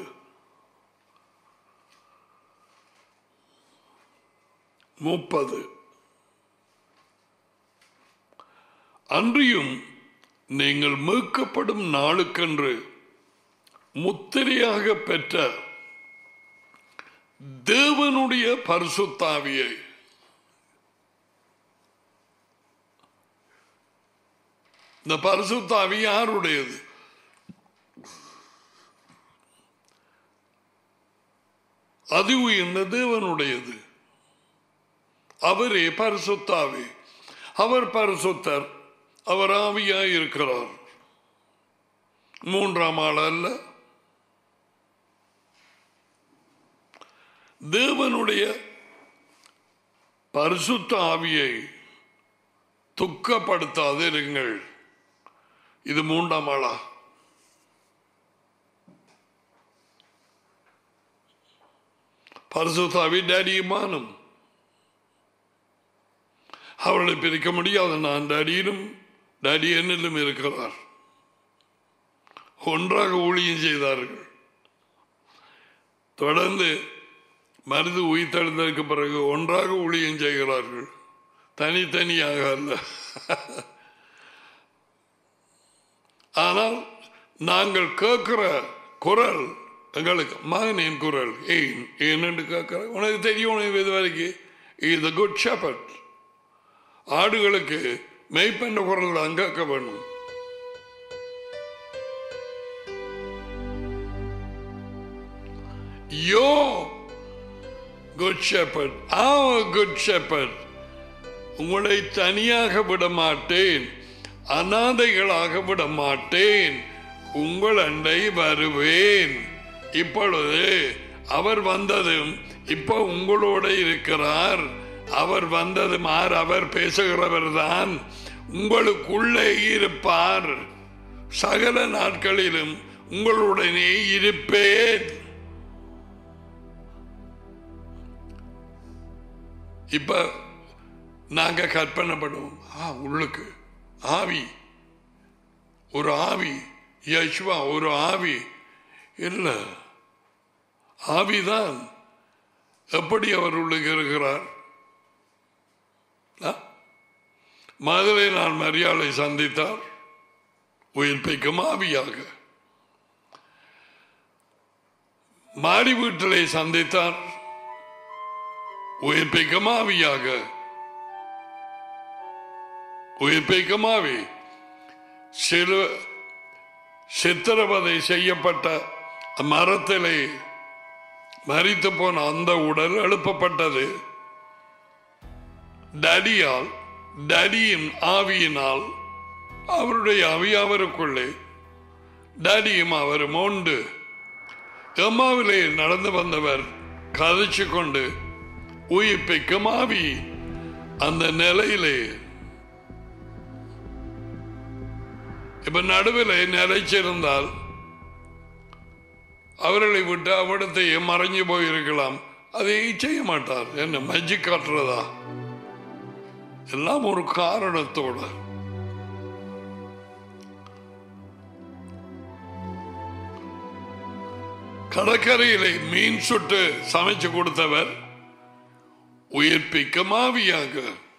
முப்பது அன்றியும் நீங்கள் மீட்கப்படும் நாளுக்கென்று முத்திரையாக பெற்ற தேவனுடைய பரிசுத்தாவியை இந்த பரிசுத்தாவி யாருடையது அது உயர்ந்த தேவனுடையது அவரே பரிசுத்தாவி அவர் பரிசுத்தர் அவர் ஆவியாய் இருக்கிறார் மூன்றாம் ஆள் அல்ல தேவனுடைய பரிசுத்த ஆவியை துக்கப்படுத்தாதிருங்கள் இது மூன்றாம் ஆளா பரிசுத்தாவி டேடியுமானும் அவர்களை பிரிக்க முடியாது நான் டேடியிலும் டேடி என்னிலும் இருக்கிறார் ஒன்றாக ஊழியம் செய்தார்கள் தொடர்ந்து மருது உயிர்த்தெழுந்ததற்கு பிறகு ஒன்றாக ஊழியம் செய்கிறார்கள் தனித்தனியாக அல்ல ஆனால் நாங்கள் கேட்கிற குரல் எங்களுக்கு மகனின் குரல் ஏன் ஏன்னு கேட்கிற உனக்கு தெரியும் உனக்கு இது வரைக்கும் இது குட் ஷெப்பர்ட் ஆடுகளுக்கு மெய்ப்பெண்ண குரல் தான் கேட்க வேணும் your good shepherd our good shepherd உங்களை தனியாக விட மாட்டேன் அனாதைகளாக விட மாட்டேன் உங்கள் அண்டை வருவேன் இப்பொழுது அவர் வந்ததும் இப்போ உங்களோட இருக்கிறார் அவர் வந்ததும் ஆர் அவர் பேசுகிறவர் தான் உங்களுக்குள்ளே இருப்பார் சகல நாட்களிலும் உங்களுடனே இருப்பேன் இப்ப நாங்க கற்பனை பண்ணுவோம் ஆ உள்ளுக்கு ஆவி ஒரு ஆவி யஷ்வா ஒரு ஆவி இல்ல ஆவிதான் எப்படி அவர் உள்ளுக்கு இருக்கிறார் ஆ? மதுரை நான் மரியாதை சந்தித்தார் உயிர்ப்பிக்கும் ஆவியாக மாடி வீட்டிலே சந்தித்தார் உயிர்ப்பிக்கும் ஆவியாக உயிர்ப்பிக்கும் ஆவி சில சித்திரவதை செய்யப்பட்ட மரத்திலே மரித்து போன அந்த உடல் எழுப்பப்பட்டது டடியால் டடியின் ஆவியினால் அவருடைய ஆவி அவருக்குள்ளே டடியும் அவரும் உண்டு எம்மாவிலே நடந்து வந்தவர் கதைச்சு கொண்டு உயிர்ப்பிக்கும் ஆவி அந்த நிலையிலே இப்ப நடுவில் நிலைச்சிருந்தால் அவர்களை விட்டு அவ்விடத்தையே மறைஞ்சு போயிருக்கலாம் அதை செய்ய மாட்டார் என்ன மஜ்ஜி காட்டுறதா எல்லாம் ஒரு காரணத்தோட கடற்கரையிலே மீன் சுட்டு சமைச்சு கொடுத்தவர் உயிர்ப்பிக்க மாவியாக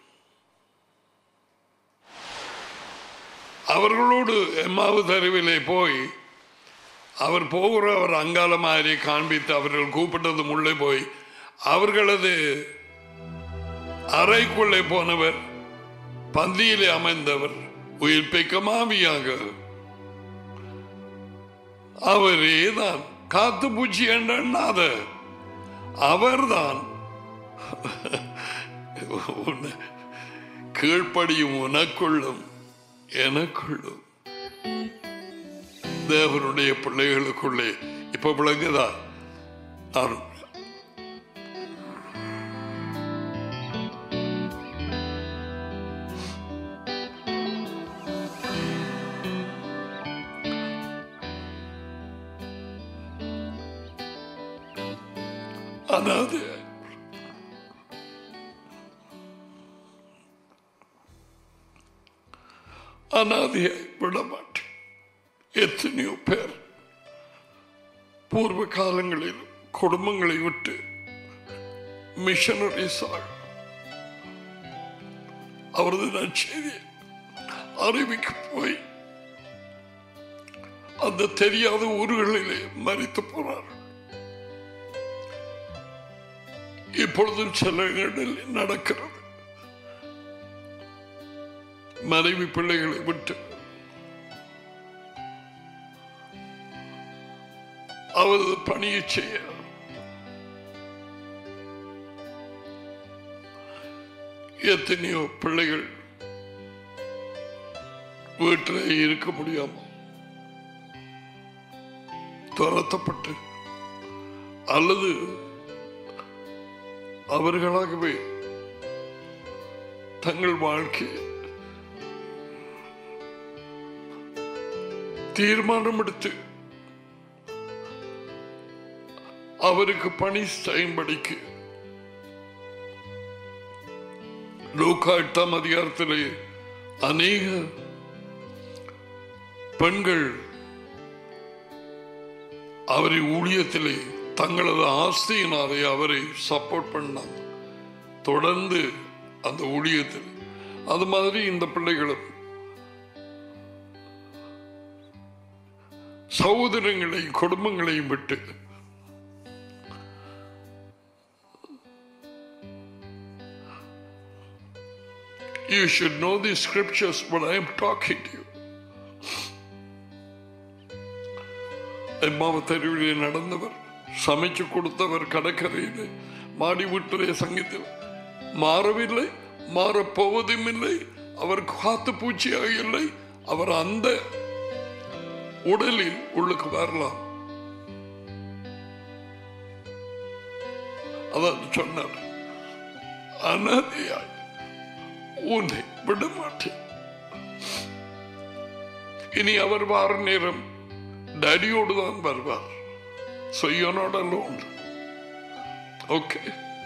அவர்களோடு எம்மாவு தெருவிலே போய் அவர் போகிற அவர் அங்கால மாதிரி காண்பித்து அவர்கள் கூப்பிட்டதும் உள்ளே போய் அவர்களது அறைக்குள்ளே போனவர் பந்தியிலே அமைந்தவர் உயிர்ப்பிக்க மாவியாக அவரே தான் காத்து பூச்சி எண்ணாத அவர்தான் உன்னை கீழ்ப்படியும் உனக்குள்ளும் எனக்குள்ளும் தேவனுடைய பிள்ளைகளுக்குள்ளே இப்ப விளங்குதா நான் அனாதை அனாதையாய் விட மாட்டேன் எத்தனையோ பேர் பூர்வ காலங்களில் குடும்பங்களை விட்டு மிஷனரிஸாக அவரது நற்செய்தியை அறிவிக்க போய் அந்த தெரியாத ஊர்களிலே மறித்து போனார்கள் இப்பொழுதும் சில இடங்களில் நடக்கிறது மனைவி பிள்ளைகளை விட்டு அவரது பணியை செய்ய எத்தனையோ பிள்ளைகள் வீட்டில் இருக்க முடியாம துரத்தப்பட்டு அல்லது அவர்களாகவே தங்கள் வாழ்க்கையை தீர்மானம் எடுத்து அவருக்கு பணி செய்யும்படிக்கு லூக்கா எட்டாம் அதிகாரத்திலே அநேக பெண்கள் அவரை ஊழியத்திலே தங்களது ஆஸ்தியினாலே அவரை சப்போர்ட் பண்ணாங்க தொடர்ந்து அந்த ஊழியத்தில் அது மாதிரி இந்த பிள்ளைகளும் சகோதரங்களையும் குடும்பங்களையும் விட்டு You should know the scriptures when I am talking to you. தெருவிலே நடந்தவர் சமைச்சு கொடுத்தவர் கடற்கரையிலே மாடி வீட்டிலே சங்கத்தில் மாறவில்லை மாறப்போவதும் இல்லை அவர் காத்து பூச்சியாக இல்லை அவர் அந்த உடலில் உள்ளுக்கு வரலாம் அதான் சொன்னார் அனாதையாய் உன்னை விட மாட்டேன் இனி அவர் வார நேரம் டேடியோடு தான் வருவார் So you're not alone. Okay.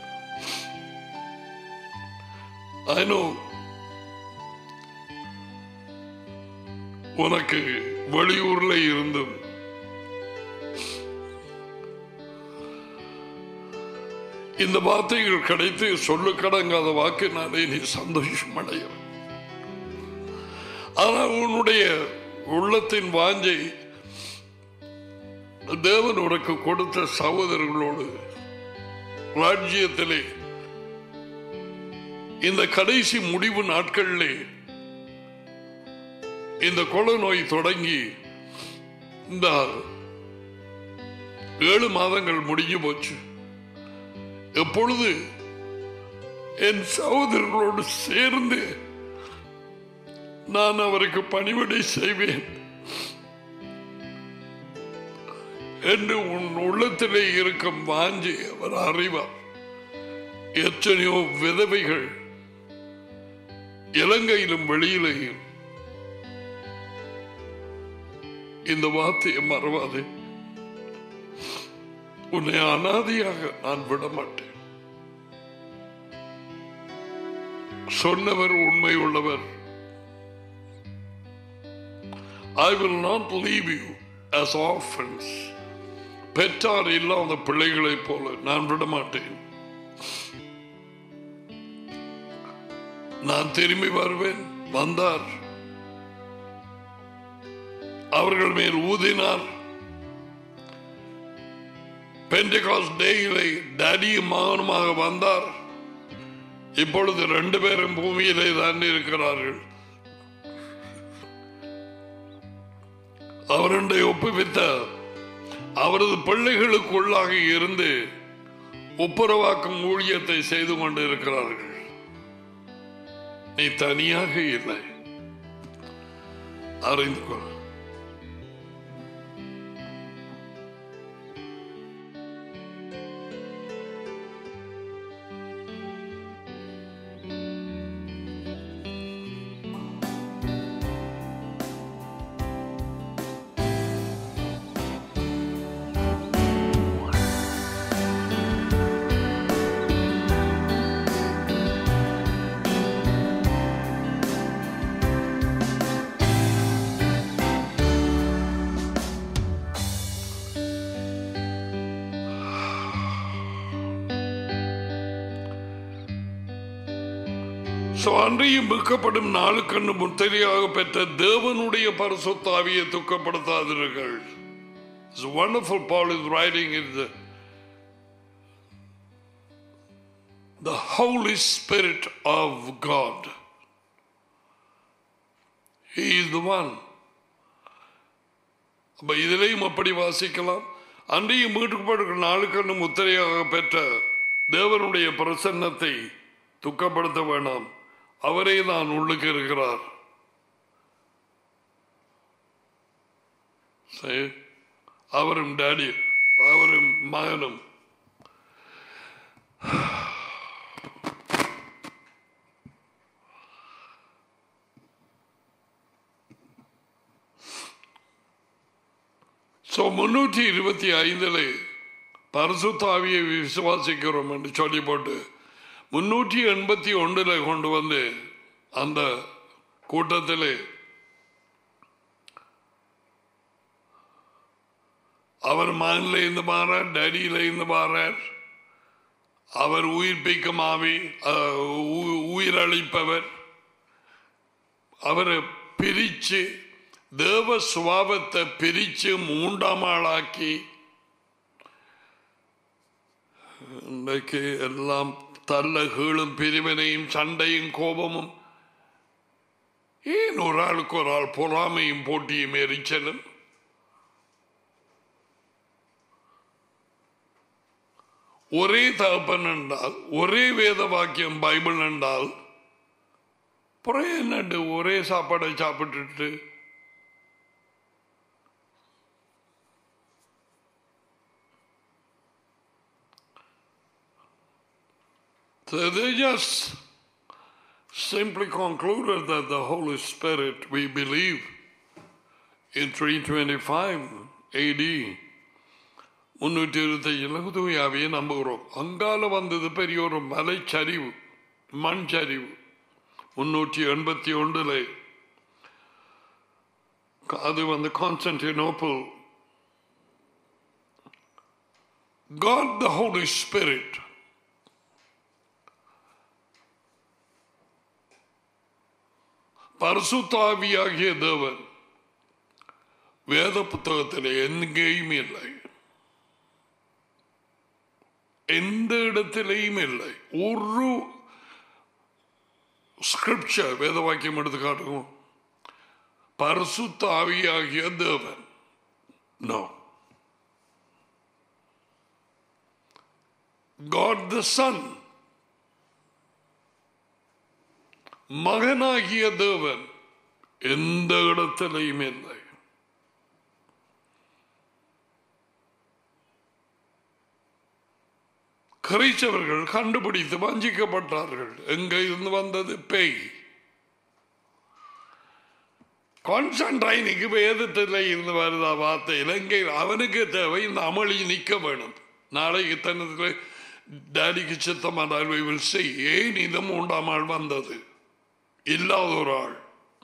I know. உனக்கு வெளியூர்ல இருந்தும் இந்த வார்த்தைகள் கிடைத்து சொல்ல கடங்காத வாக்கினாலே நீ சந்தோஷம் அடைய ஆனால் உன்னுடைய உள்ளத்தின் வாஞ்சை தேவன் உனக்கு கொடுத்த சகோதரர்களோடு ராஜ்யத்திலே இந்த கடைசி முடிவு நாட்களிலே இந்த கொலை நோய் தொடங்கி இந்த ஏழு மாதங்கள் முடிஞ்சு போச்சு எப்பொழுது என் சகோதரர்களோடு சேர்ந்து நான் அவருக்கு பணிவிடை செய்வேன் என்று உன் உள்ளத்திலே இருக்கும் வாஞ்சி அவர் அறிவார் எத்தனையோ விதவைகள் இலங்கையிலும் வெளியிலேயும் இந்த வார்த்தையை மறவாதே உன்னை அனாதியாக நான் விட மாட்டேன் சொன்னவர் உண்மை உள்ளவர் I will not leave you as orphans. பெற்றார் இல்லாத பிள்ளைகளைப் போல நான் விட மாட்டேன் நான் திரும்பி வருவேன் வந்தார் அவர்கள் மேல் ஊதினார் பெண்டகாஸ் டேயிலே டேடியும் மகனுமாக வந்தார் இப்பொழுது ரெண்டு பேரும் பூமியிலே தான் இருக்கிறார்கள் அவருடைய ஒப்புவித்த அவரது பிள்ளைகளுக்குள்ளாக இருந்து ஒப்புரவாக்கும் ஊழியத்தை செய்து கொண்டு இருக்கிறார்கள் நீ தனியாக இல்லை அறிந்து கொள் சோ அன்றையும் மீட்கப்படும் நாளுக்கண்ணு முத்திரையாக பெற்ற தேவனுடைய பரிசுத்தாவியை துக்கப்படுத்தாதீர்கள் It's wonderful Paul is writing in the the Holy Spirit of God. He is the one. அப்ப இதிலையும் அப்படி வாசிக்கலாம் அன்றையும் மீட்கப்படுகிற நாளுக்கண்ணு முத்திரையாக பெற்ற தேவனுடைய பிரசன்னத்தை துக்கப்படுத்த வேண்டாம் அவரே தான் உள்ளுக்கு இருக்கிறார் சரி. அவரும் டேடி அவரும் மகனும் ஸோ முன்னூற்றி இருபத்தி ஐந்தில் பரிசுத்தாவியை விசுவாசிக்கிறோம் என்று சொல்லி போட்டு முன்னூற்றி எண்பத்தி ஒன்றில் கொண்டு வந்து அந்த கூட்டத்தில் அவர் மகனில் இருந்து மாறார் டேடியில இருந்து மாறார் அவர் உயிர்ப்பிக்கும் ஆவி அஹ், உ- உயிரளிப்பவர் அவரை பிரிச்சு தேவ சுவாபத்தை பிரிச்சு மூன்றாம் ஆளாக்கி இன்றைக்கு எல்லாம் தள்ள கீழும் பிரிவினையும் சண்டையும் கோபமும் ஏன் ஒரு ஆளுக்கு ஒரு ஆள் பொறாமையும் போட்டியும் எரிச்சலும் ஒரே தகப்பன் என்றால் ஒரே வேத வாக்கியம் பைபிள் என்றால் புறம் என்னண்டு ஒரே சாப்பாடை சாப்பிட்டுட்டு So they just simply concluded that the Holy Spirit, we believe in 325 AD, முன்னூற்றி இருபத்தையில் தூயாவையே நம்புகிறோம் அங்கால வந்தது பெரிய ஒரு மலைச்சரிவு மண் சரிவு முன்னூற்றி எண்பத்தி ஒன்றில் அது வந்து Constantinople God the Holy Spirit பரிசுத்தாவியாகிய தேவன் வேத புத்தகத்தில் எங்கேயும் இல்லை எந்த இடத்திலேயும் இல்லை ஒரு ஸ்கிரிப்சர் வேத வாக்கியம் எடுத்து காட்டுவோம் பரிசுத்த ஆவியாகிய தேவன் நோ God the Son மகனாகிய தேவன் எந்த இடத்திலையும் இல்லை கிரைச்சவர்கள் கண்டுபிடித்து வஞ்சிக்கப்பட்டார்கள் எங்க இருந்து வந்தது பேய் கான்ஸ்டன்டைனுக்கு வேதத்தில் இருந்து வருதா வார்த்தை இலங்கை அவனுக்கு தேவை இந்த அமளி நிற்க வேணும் நாளைக்கு தன்னத்தில் டேடிக்கு சித்தமானால் வில் செய் ஏன் இந்த மூன்றாம் ஆள் வந்தது இல்லாத ஒரு ஆள்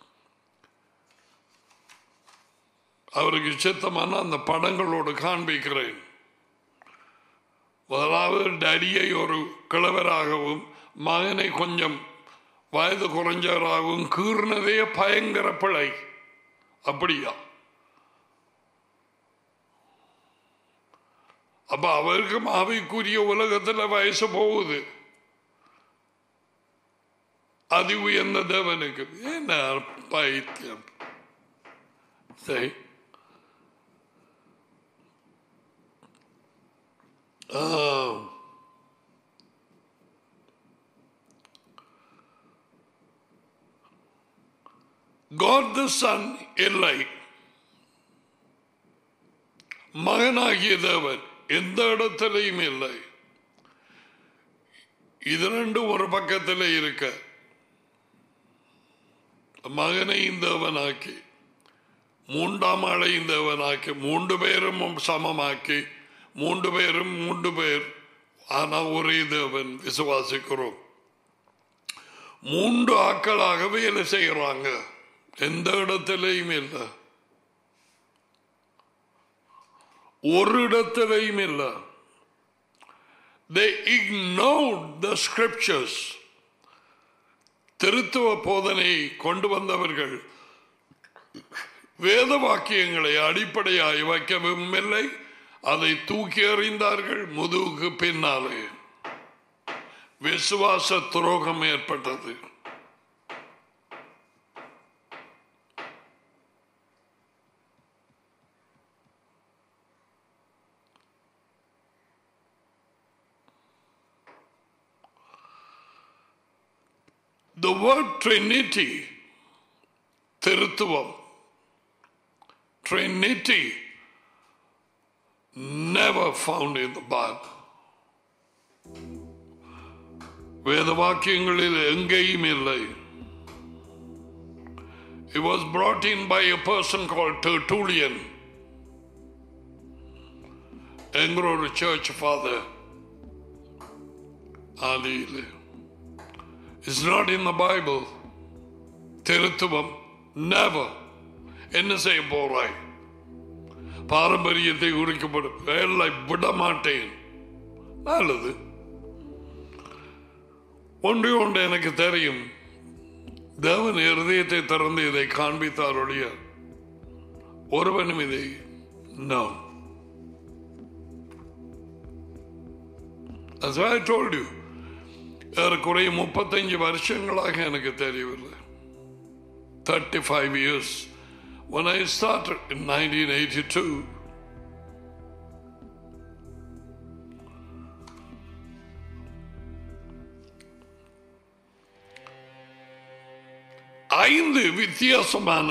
அவருக்கு சித்தமான அந்த படங்களோடு காண்பிக்கிறேன் முதலாவது டடியை ஒரு கிழவராகவும் மகனை கொஞ்சம் வயது குறைஞ்சவராகவும் கீர்னதே பயங்கர பிழை அப்படியா அப்ப அவருக்கு ஆவிக்குரிய உலகத்துல வயசு போகுது அதி உயர்ந்த தேவனுக்கு என்ன பைத்தியம் சரி ஆ. God the Son இல்லை மகனாகிய தேவன் எந்த இடத்திலையும் இல்லை இது ரெண்டும் ஒரு பக்கத்தில் இருக்க மகனையும் தேவனாக்கி மூன்றாம் ஆளையும் தேவனாக்கி மூன்று பேரும் சமமாக்கி மூன்று பேரும் மூன்று பேர் ஆனா ஒரே தேவன் விசுவாசிக்கிறோம் மூன்று ஆக்களாக வேலை செய்யறாங்க எந்த இடத்திலையும் இல்லை ஒரு இடத்திலையும் இல்லை they ignored the scriptures திருத்துவ போதனையை கொண்டு வந்தவர்கள் வேத வாக்கியங்களை அடிப்படையாய் வைக்கவும் இல்லை அதை தூக்கி எறிந்தார்கள் முதுகுக்கு பின்னாலே விசுவாச துரோகம் ஏற்பட்டது The word Trinity, திருத்துவம் Trinity, never found in the Bible. வேத வாக்கியங்களில் எங்கேயும் இல்லை It was brought in by a person called Tertullian என்கிற ஒரு சர்ச் ஃபாதர் ஆதியில் it's not in the Bible திருத்துவம் நெவர் என்ன செய்ய போறாய் பாரம்பரியத்தை குறிக்கப்படும் வேலை விட மாட்டேன் நல்லது ஒன்று ஒன்று எனக்கு தெரியும் தேவன் இருதயத்தை திறந்து இதை காண்பித்தாருடைய ஒருவனும் இதை no That's why I told you ஏறக்குறைய முப்பத்தஞ்சு வருஷங்களாக எனக்கு தெரியவில்லை thirty five years when I started in 1982 ஐந்து வித்தியாசமான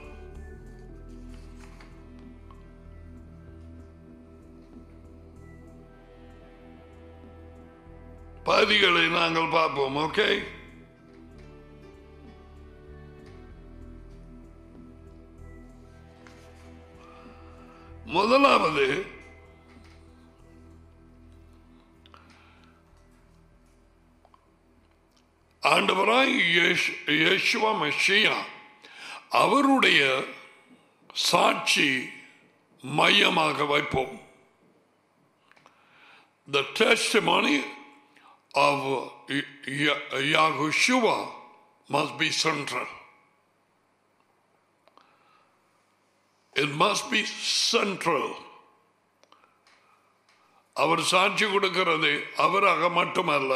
பகுதிகளை நாங்கள் பார்ப்போம் ஓகே முதலாவது ஆண்டவராய் இயேசு- இயேசுவ மெஷியா அவருடைய சாட்சி மையமாக வைப்போம் The testimony of Ya- Yahushua must be central. It must be central. அவர் சாட்சி கொடுக்கிறது அவராக மட்டுமல்ல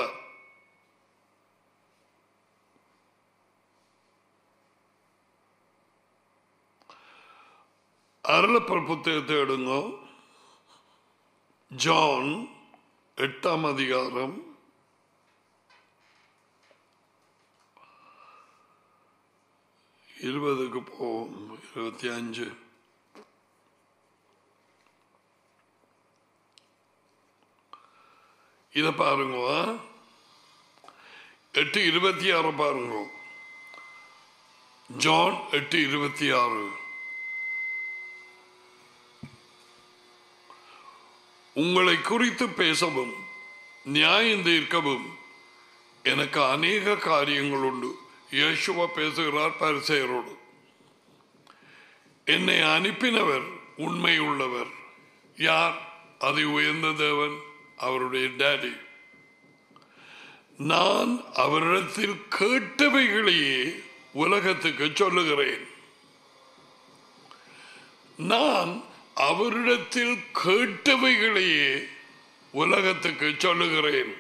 அருளப்பர் புத்தகத்தை எடுங்க ஜான் எட்டாம் அதிகாரம் இருபதுக்கு போவோம் இருபத்தி அஞ்சு இத பாருங்க எட்டு இருபத்தி ஆறு பாருங்க ஜான் எட்டு இருபத்தி ஆறு உங்களை குறித்து பேசவும் நியாயம் தீர்க்கவும் எனக்கு அநேக காரியங்கள் உண்டு இயேசுவா பேசுகிறார் பரிசெயரோடு என்னை அனுப்பினவர் உண்மை உள்ளவர் யார் அதை உயர்ந்த தேவன் அவருடைய டேடி நான் அவரிடத்தில் கேட்டவைகளையே உலகத்துக்கு சொல்லுகிறேன் நான் அவரிடத்தில் கேட்டவைகளையே உலகத்துக்கு சொல்லுகிறேன்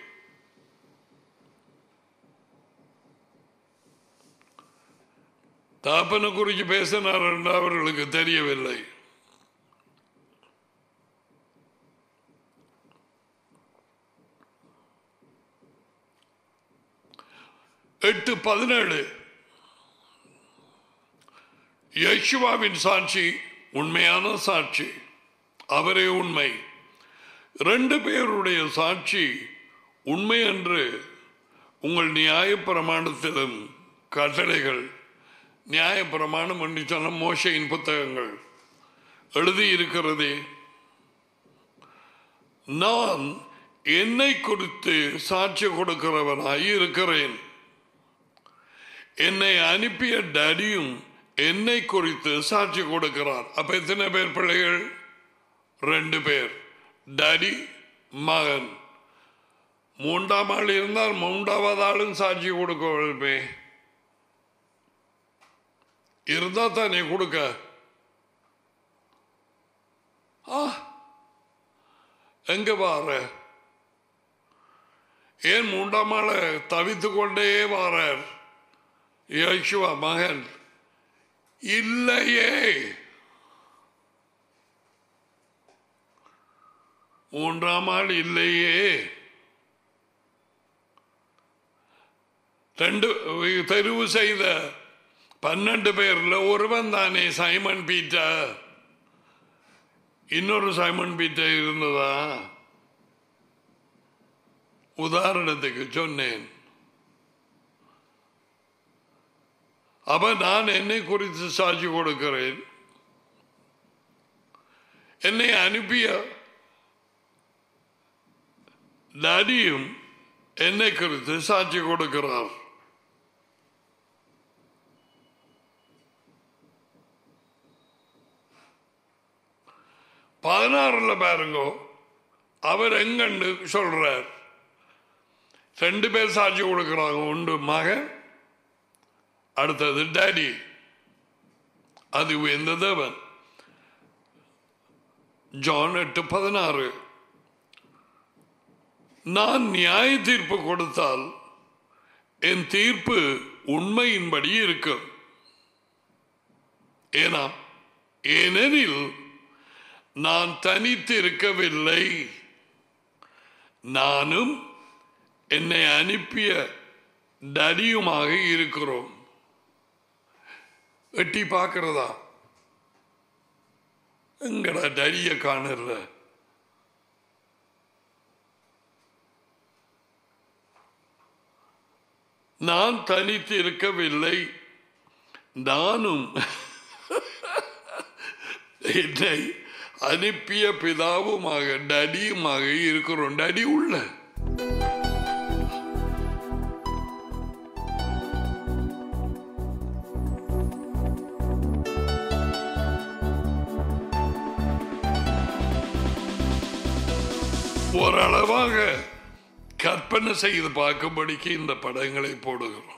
தாப்பனை குறித்து பேசினார் என்று அவர்களுக்கு தெரியவில்லை எட்டு பதினேழு யேசுவாவின் சாட்சி உண்மையான சாட்சி அவரே உண்மை ரெண்டு பேருடைய சாட்சி உண்மை என்று உங்கள் நியாய பிரமாணத்திலும் கட்டளைகள் நியாய பிரமாணம் என்று சொன்ன மோசையின் புத்தகங்கள் எழுதியிருக்கிறதே நான் என்னை குறித்து சாட்சி கொடுக்கிறவனாய் இருக்கிறேன் என்னை அனுப்பிய டடியும் என்னை குறித்து சாட்சி கொடுக்கிறார் அப்ப எத்தனை பேர் பிள்ளைகள் ரெண்டு பேர் டடி மகன் மூன்றாம் ஆள் இருந்தால் மூன்றாவது ஆளும் சாட்சி கொடுக்கவே இருந்தா தானே கொடுக்க ஆ எங்க வார ஏன் மூன்றாம் ஆள தவித்து கொண்டே வாரார் யோசுவா மகன் இல்லையே மூன்றாம் ஆள் இல்லையே ரெண்டு தெரிவு செய்த பன்னெண்டு பேர்ல ஒருவன் தானே சைமன் பீட்டர் இன்னொரு சைமன் பீட்டர் இருந்ததா உதாரணத்துக்கு சொன்னேன் அப்ப நான் என்னை குறித்து சாட்சி கொடுக்கிறேன் என்னை அனுப்பிய நடியும் என்னை குறித்து சாட்சி கொடுக்கிறார் பதினாறுல பாருங்க அவர் எங்கன்னு சொல்றார் ரெண்டு பேர் சாட்சி கொடுக்கிறாங்க உண்டு மகன் அடுத்தது டேடி அது எந்த தேவன் ஜான் எட்டு பதினாறு நான் நியாய தீர்ப்பு கொடுத்தால் என் தீர்ப்பு உண்மையின்படி இருக்கும் ஏனா ஏனெனில் நான் தனித்து இருக்கவில்லை நானும் என்னை அனுப்பிய டடியுமாக இருக்கிறோம் எட்டி பார்க்கிறதா எங்கடா டடிய காணல நான் தனித்து இருக்கவில்லை நானும் என்னை அனுப்பிய பிதாவுமாக டடியுமாக இருக்கிறோம் டடி உள்ள ஓரளவாக கற்பனை செய்து பார்க்கும்படிக்கு இந்த படங்களை போடுகிறோம்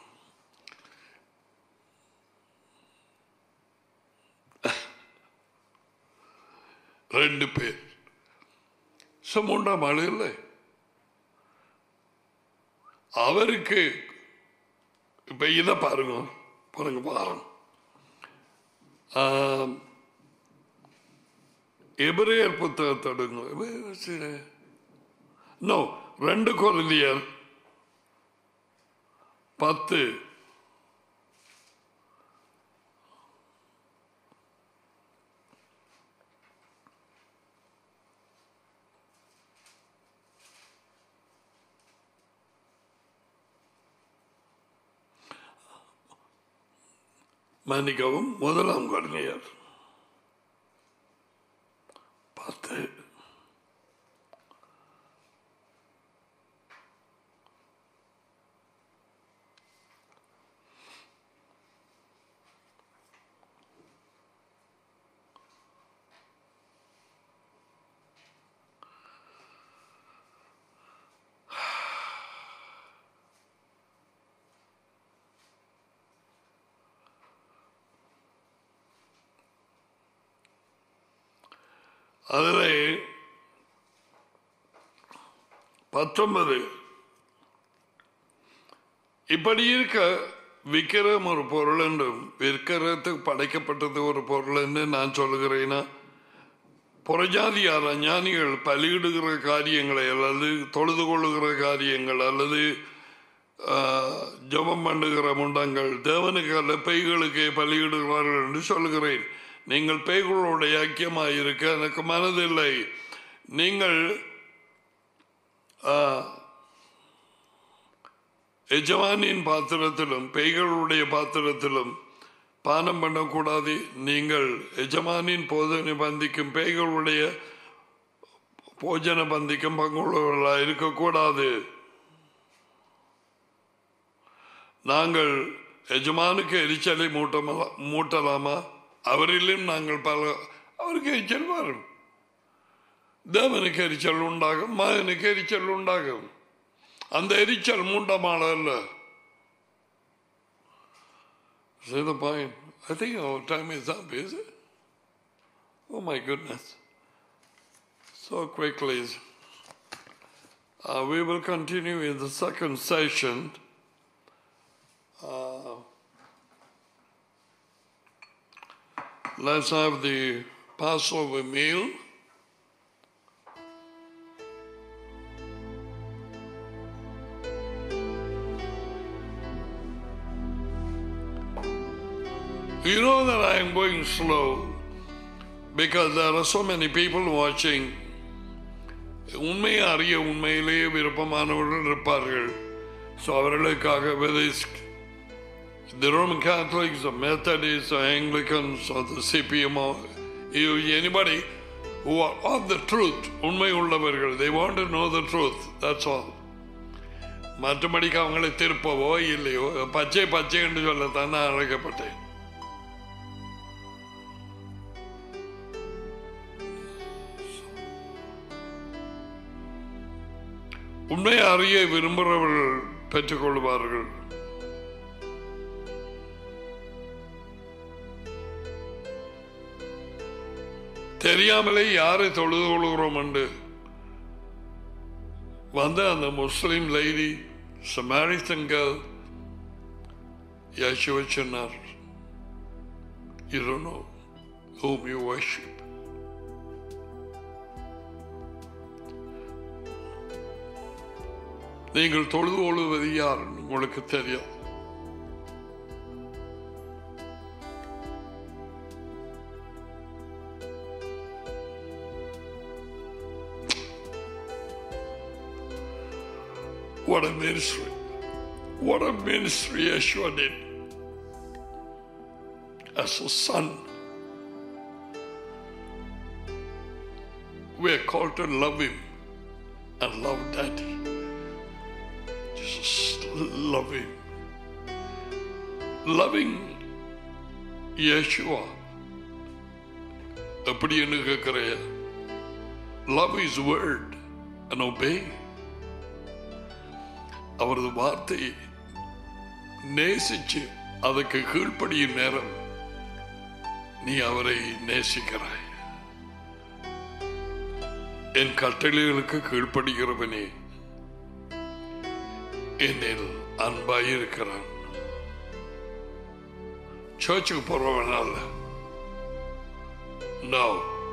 ரெண்டு பேர் மூன்றாம் ஆளு இல்லை அவருக்கு இப்ப இதை பாருங்க பாருங்க பாருங்க ஆம், எபிரேயர் புத்தகத்தோடுங்க நோ ரெண்டு கொரிந்தியர் பத்து மன்னிக்கவும் முதலாம் கொரிந்தியர் பத்து அதில் பத்தொன்பது இப்படி இருக்க விக்கிரம் ஒரு பொருள் என்றும் விற்கிறதுக்கு படைக்கப்பட்டது ஒரு பொருள் என்று நான் சொல்லுகிறேன்னா புறஜாதியார் அஞ்ஞானிகள் பலியிடுகிற காரியங்களை அல்லது தொழுது கொள்ளுகிற காரியங்கள் அல்லது ஆஹ், ஜெபம் பண்ணுகிற முண்டங்கள் தேவனுக்கு அல்ல பெய்களுக்கே பலியிடுகிறார்கள் என்று சொல்கிறேன் நீங்கள் பேய்களோட ஐக்கியமாயிருக்க எனக்கு மனதில்லை நீங்கள் ஆஹ், எஜமானின் பாத்திரத்திலும் பேய்களுடைய பாத்திரத்திலும் பானம் பண்ணக்கூடாது நீங்கள் எஜமானின் போதனை பந்திக்கும் பேய்களுடைய போஜன பந்திக்கும் பங்குள்ளவர்களாக இருக்கக்கூடாது நாங்கள் எஜமானுக்கு எரிச்சலை மூட்டமா மூட்டலாமா அவரிலும் நாங்கள் பல அவருக்கு எரிச்சல் வரும் தேவனுக்கு எரிச்சல் உண்டாகும் மகனுக்கு எரிச்சல் உண்டாகும் அந்த எரிச்சல் மூண்டமான அல்ல See the point? I think our time is up, is it? Oh my goodness. So quickly. Uh, we will continue in the second session. Uh, let's have the Passover meal. You know that I am going slow because there are so many people watching. உண்மையை அறிய உண்மையிலேயே விருப்பமானவர்கள் இருப்பார்கள் so அவர்களுக்காக the Roman Catholics or Methodists or Anglicans or the CPM or you, anybody who are of the truth, உண்மை உள்ளவர்கள் they want to know the truth, that's all. மற்றபடிக்கு அவங்களை திருப்பவோ இல்லையோ பச்சை பச்சை என்று சொல்லத்தான் நான் அழைக்கப்பட்டேன் உண்மையை அறிய விரும்புகிறவர்கள் பெற்றுக்கொள்வார்கள் தெரியாமலே யாரை தொழுது கொள்கிறோம் என்று வந்த அந்த முஸ்லிம் லைடி சமாரித்தன் கேர்ள் யேசுவை சொன்னார் You don't know whom you worship. நீங்கள் தொழுது கொள்வது யார் உங்களுக்கு தெரியாது What a ministry. What a ministry Yeshua did. As a son. We are called to love him and love daddy. Just love him. Loving Yeshua. எப்படி என்று கேட்கிறைய love his word and obey அவரது வார்த்தை நேசிச்சு அதுக்கு கீழ்ப்படியும் நேரம் நீ அவரை நேசிக்கிறாய் என் கட்டளைகளுக்கு கீழ்ப்படுகிறவனே என்னில் அன்பாயிருக்கிறான் சர்ச்சுக்கு போறவனால நோ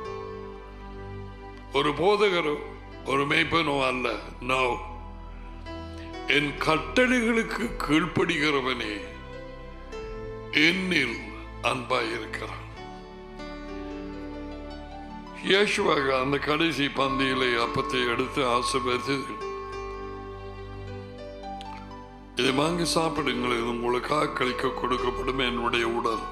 ஒரு போதகரோ ஒரு மேய்ப்பனோ அல்ல நோ என் கட்டளைகளுக்கு கீழ்ப்படுகிறவனே என்னில் அன்பாயிருக்கிறான் இயேசுவாக அந்த கடைசி பந்தியிலே அப்பத்தை எடுத்து ஆசிர்வதித்து இதை வாங்கி சாப்பிடுங்கள் இது உங்களுக்காக கழிக்க கொடுக்கப்படும் என்னுடைய உடல்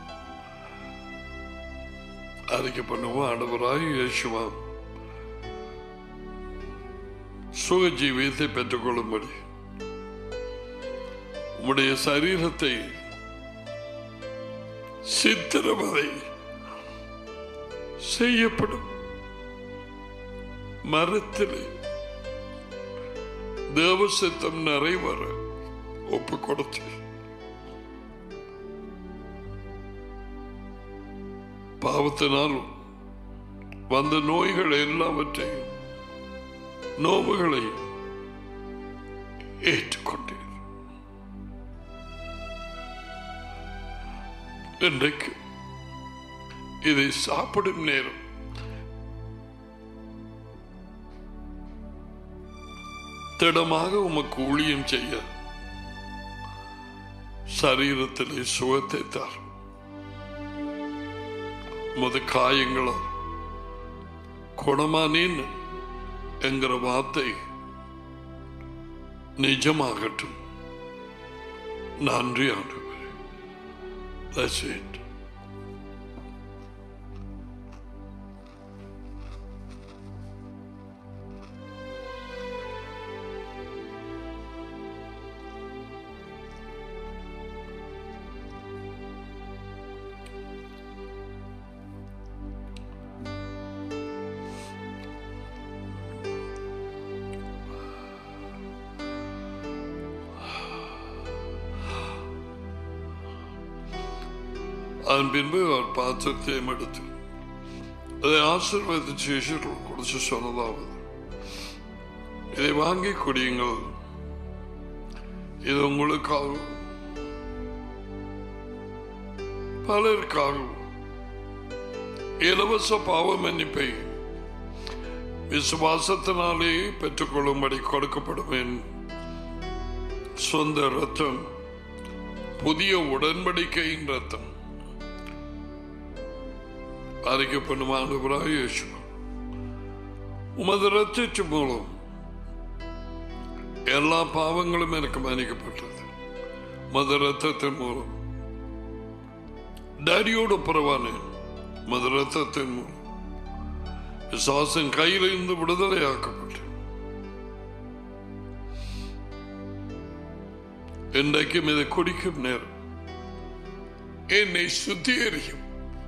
அறிக்கை பண்ணுவோம் ஆண்டவராய் இயேசுவா சுக ஜீவியத்தை பெற்றுக்கொள்ளும்படி உம்முடைய சரீரத்தை சித்திரவதை செய்யப்படும் மரத்திலே தேவ சித்தம் நிறைவர ஒப்பு கொடுத்து பாவத்தினாலும் வந்த நோய்கள் எல்லாவற்றையும் நோவுகளையும் ஏற்றுக்கொண்டேன் இன்றைக்கு இதை சாப்பிடும் நேரம் திடமாக உமக்கு ஊழியம் செய்ய சரீரத்திலே சுகத்தை தார் முத காயங்களா குணமானேன் என்கிற வார்த்தை நிஜமாகட்டும் நன்றி ஆண்டவரே That's it. அதன் பின்பு அவர் பாத்திரத்தையும் எடுத்து அதை ஆசீர்வதித்து சிஷியர்கள் கொடுத்து சொன்னதாவது இதை வாங்கி குடியுங்கள் இது உங்களுக்காகவும் பலருக்காகவும் இலவச பாவ மன்னிப்பை விசுவாசத்தினாலே பெற்றுக்கொள்ளும்படி கொடுக்கப்படும் என் சொந்த ரத்தம் புதிய உடன்படிக்கையின் ரத்தம் அறிக்கப்படும் ஆண்டவராய் இயேசு உமது ரத்தத்து மூலம் எல்லா பாவங்களும் எனக்கு மன்னிக்கப்பட்டது மது ரத்தத்தின் மூலம் டேடியோடு புறவானேன் மது ரத்தத்தின் மூலம் விசுவாசன் கையிலிருந்து விடுதலையாக்கப்பட்டேன் இன்றைக்கும் இதை குடிக்கும் நேரம் என்னை சுத்திகரிக்கும்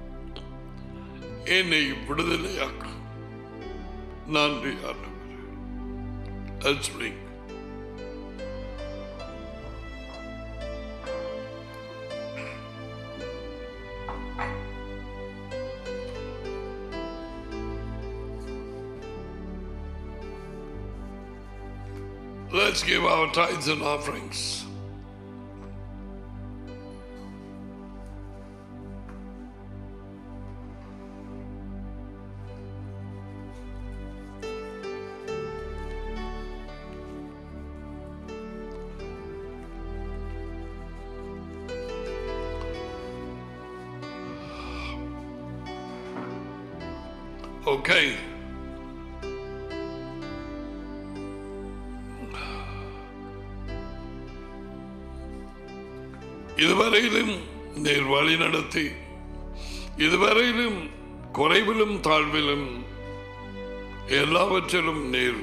என்னை விடுதலையாக்கும் நன்றி ஆண்டவரே Let's drink. Let's give our tithes and offerings. Okay. இதுவரையிலும் நீர் வழி நடத்தி இதுவரையிலும் குறைவிலும் தாழ்விலும் எல்லாவற்றிலும் நீர்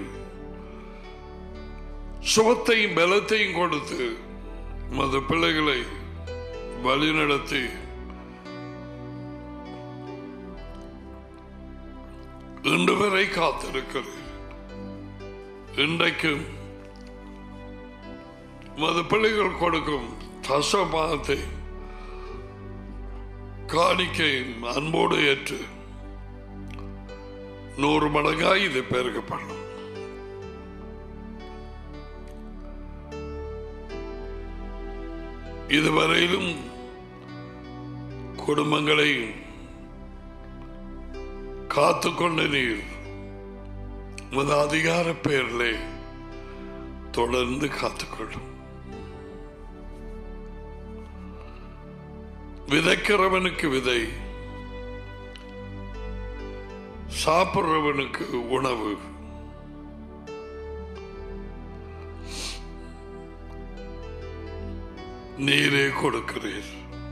சுகத்தையும் பலத்தையும் கொடுத்து மத பிள்ளைகளை வழி நடத்தி இன்று வரை காத்திருக்கிறேன் இன்றைக்கும் மத பிள்ளைகள் கொடுக்கும் தசபாத்தை காணிக்கை அன்போடு ஏற்று நூறு மடங்காய் இது பெருகப்படும் இதுவரையிலும் குடும்பங்களை காத்துக்கொண்ட நீர் உமது அதிகார பெயரிலே தொடர்ந்து காத்துக்கொள்ளும் விதைக்கிறவனுக்கு விதை சாப்பிடுறவனுக்கு உணவு நீரே கொடுக்கிறீர்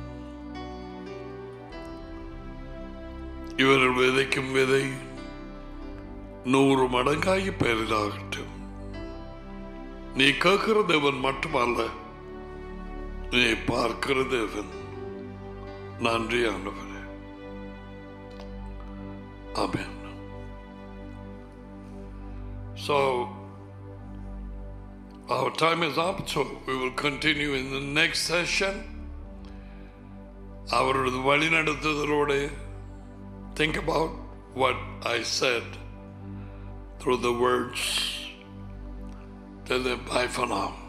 இவர்கள் விதைக்கும் விதை நூறு மடங்காகி பெரிதாகட்டும் நீ கேட்கிற தேவன் மட்டுமல்ல நீ பார்க்கிற தேவன் நன்றி ஆண்டவரே Amen. So, our time is up, so we will continue in the next session. அவரது வழிநடத்துதலோடு think about what I said through the words. Tell them bye for now.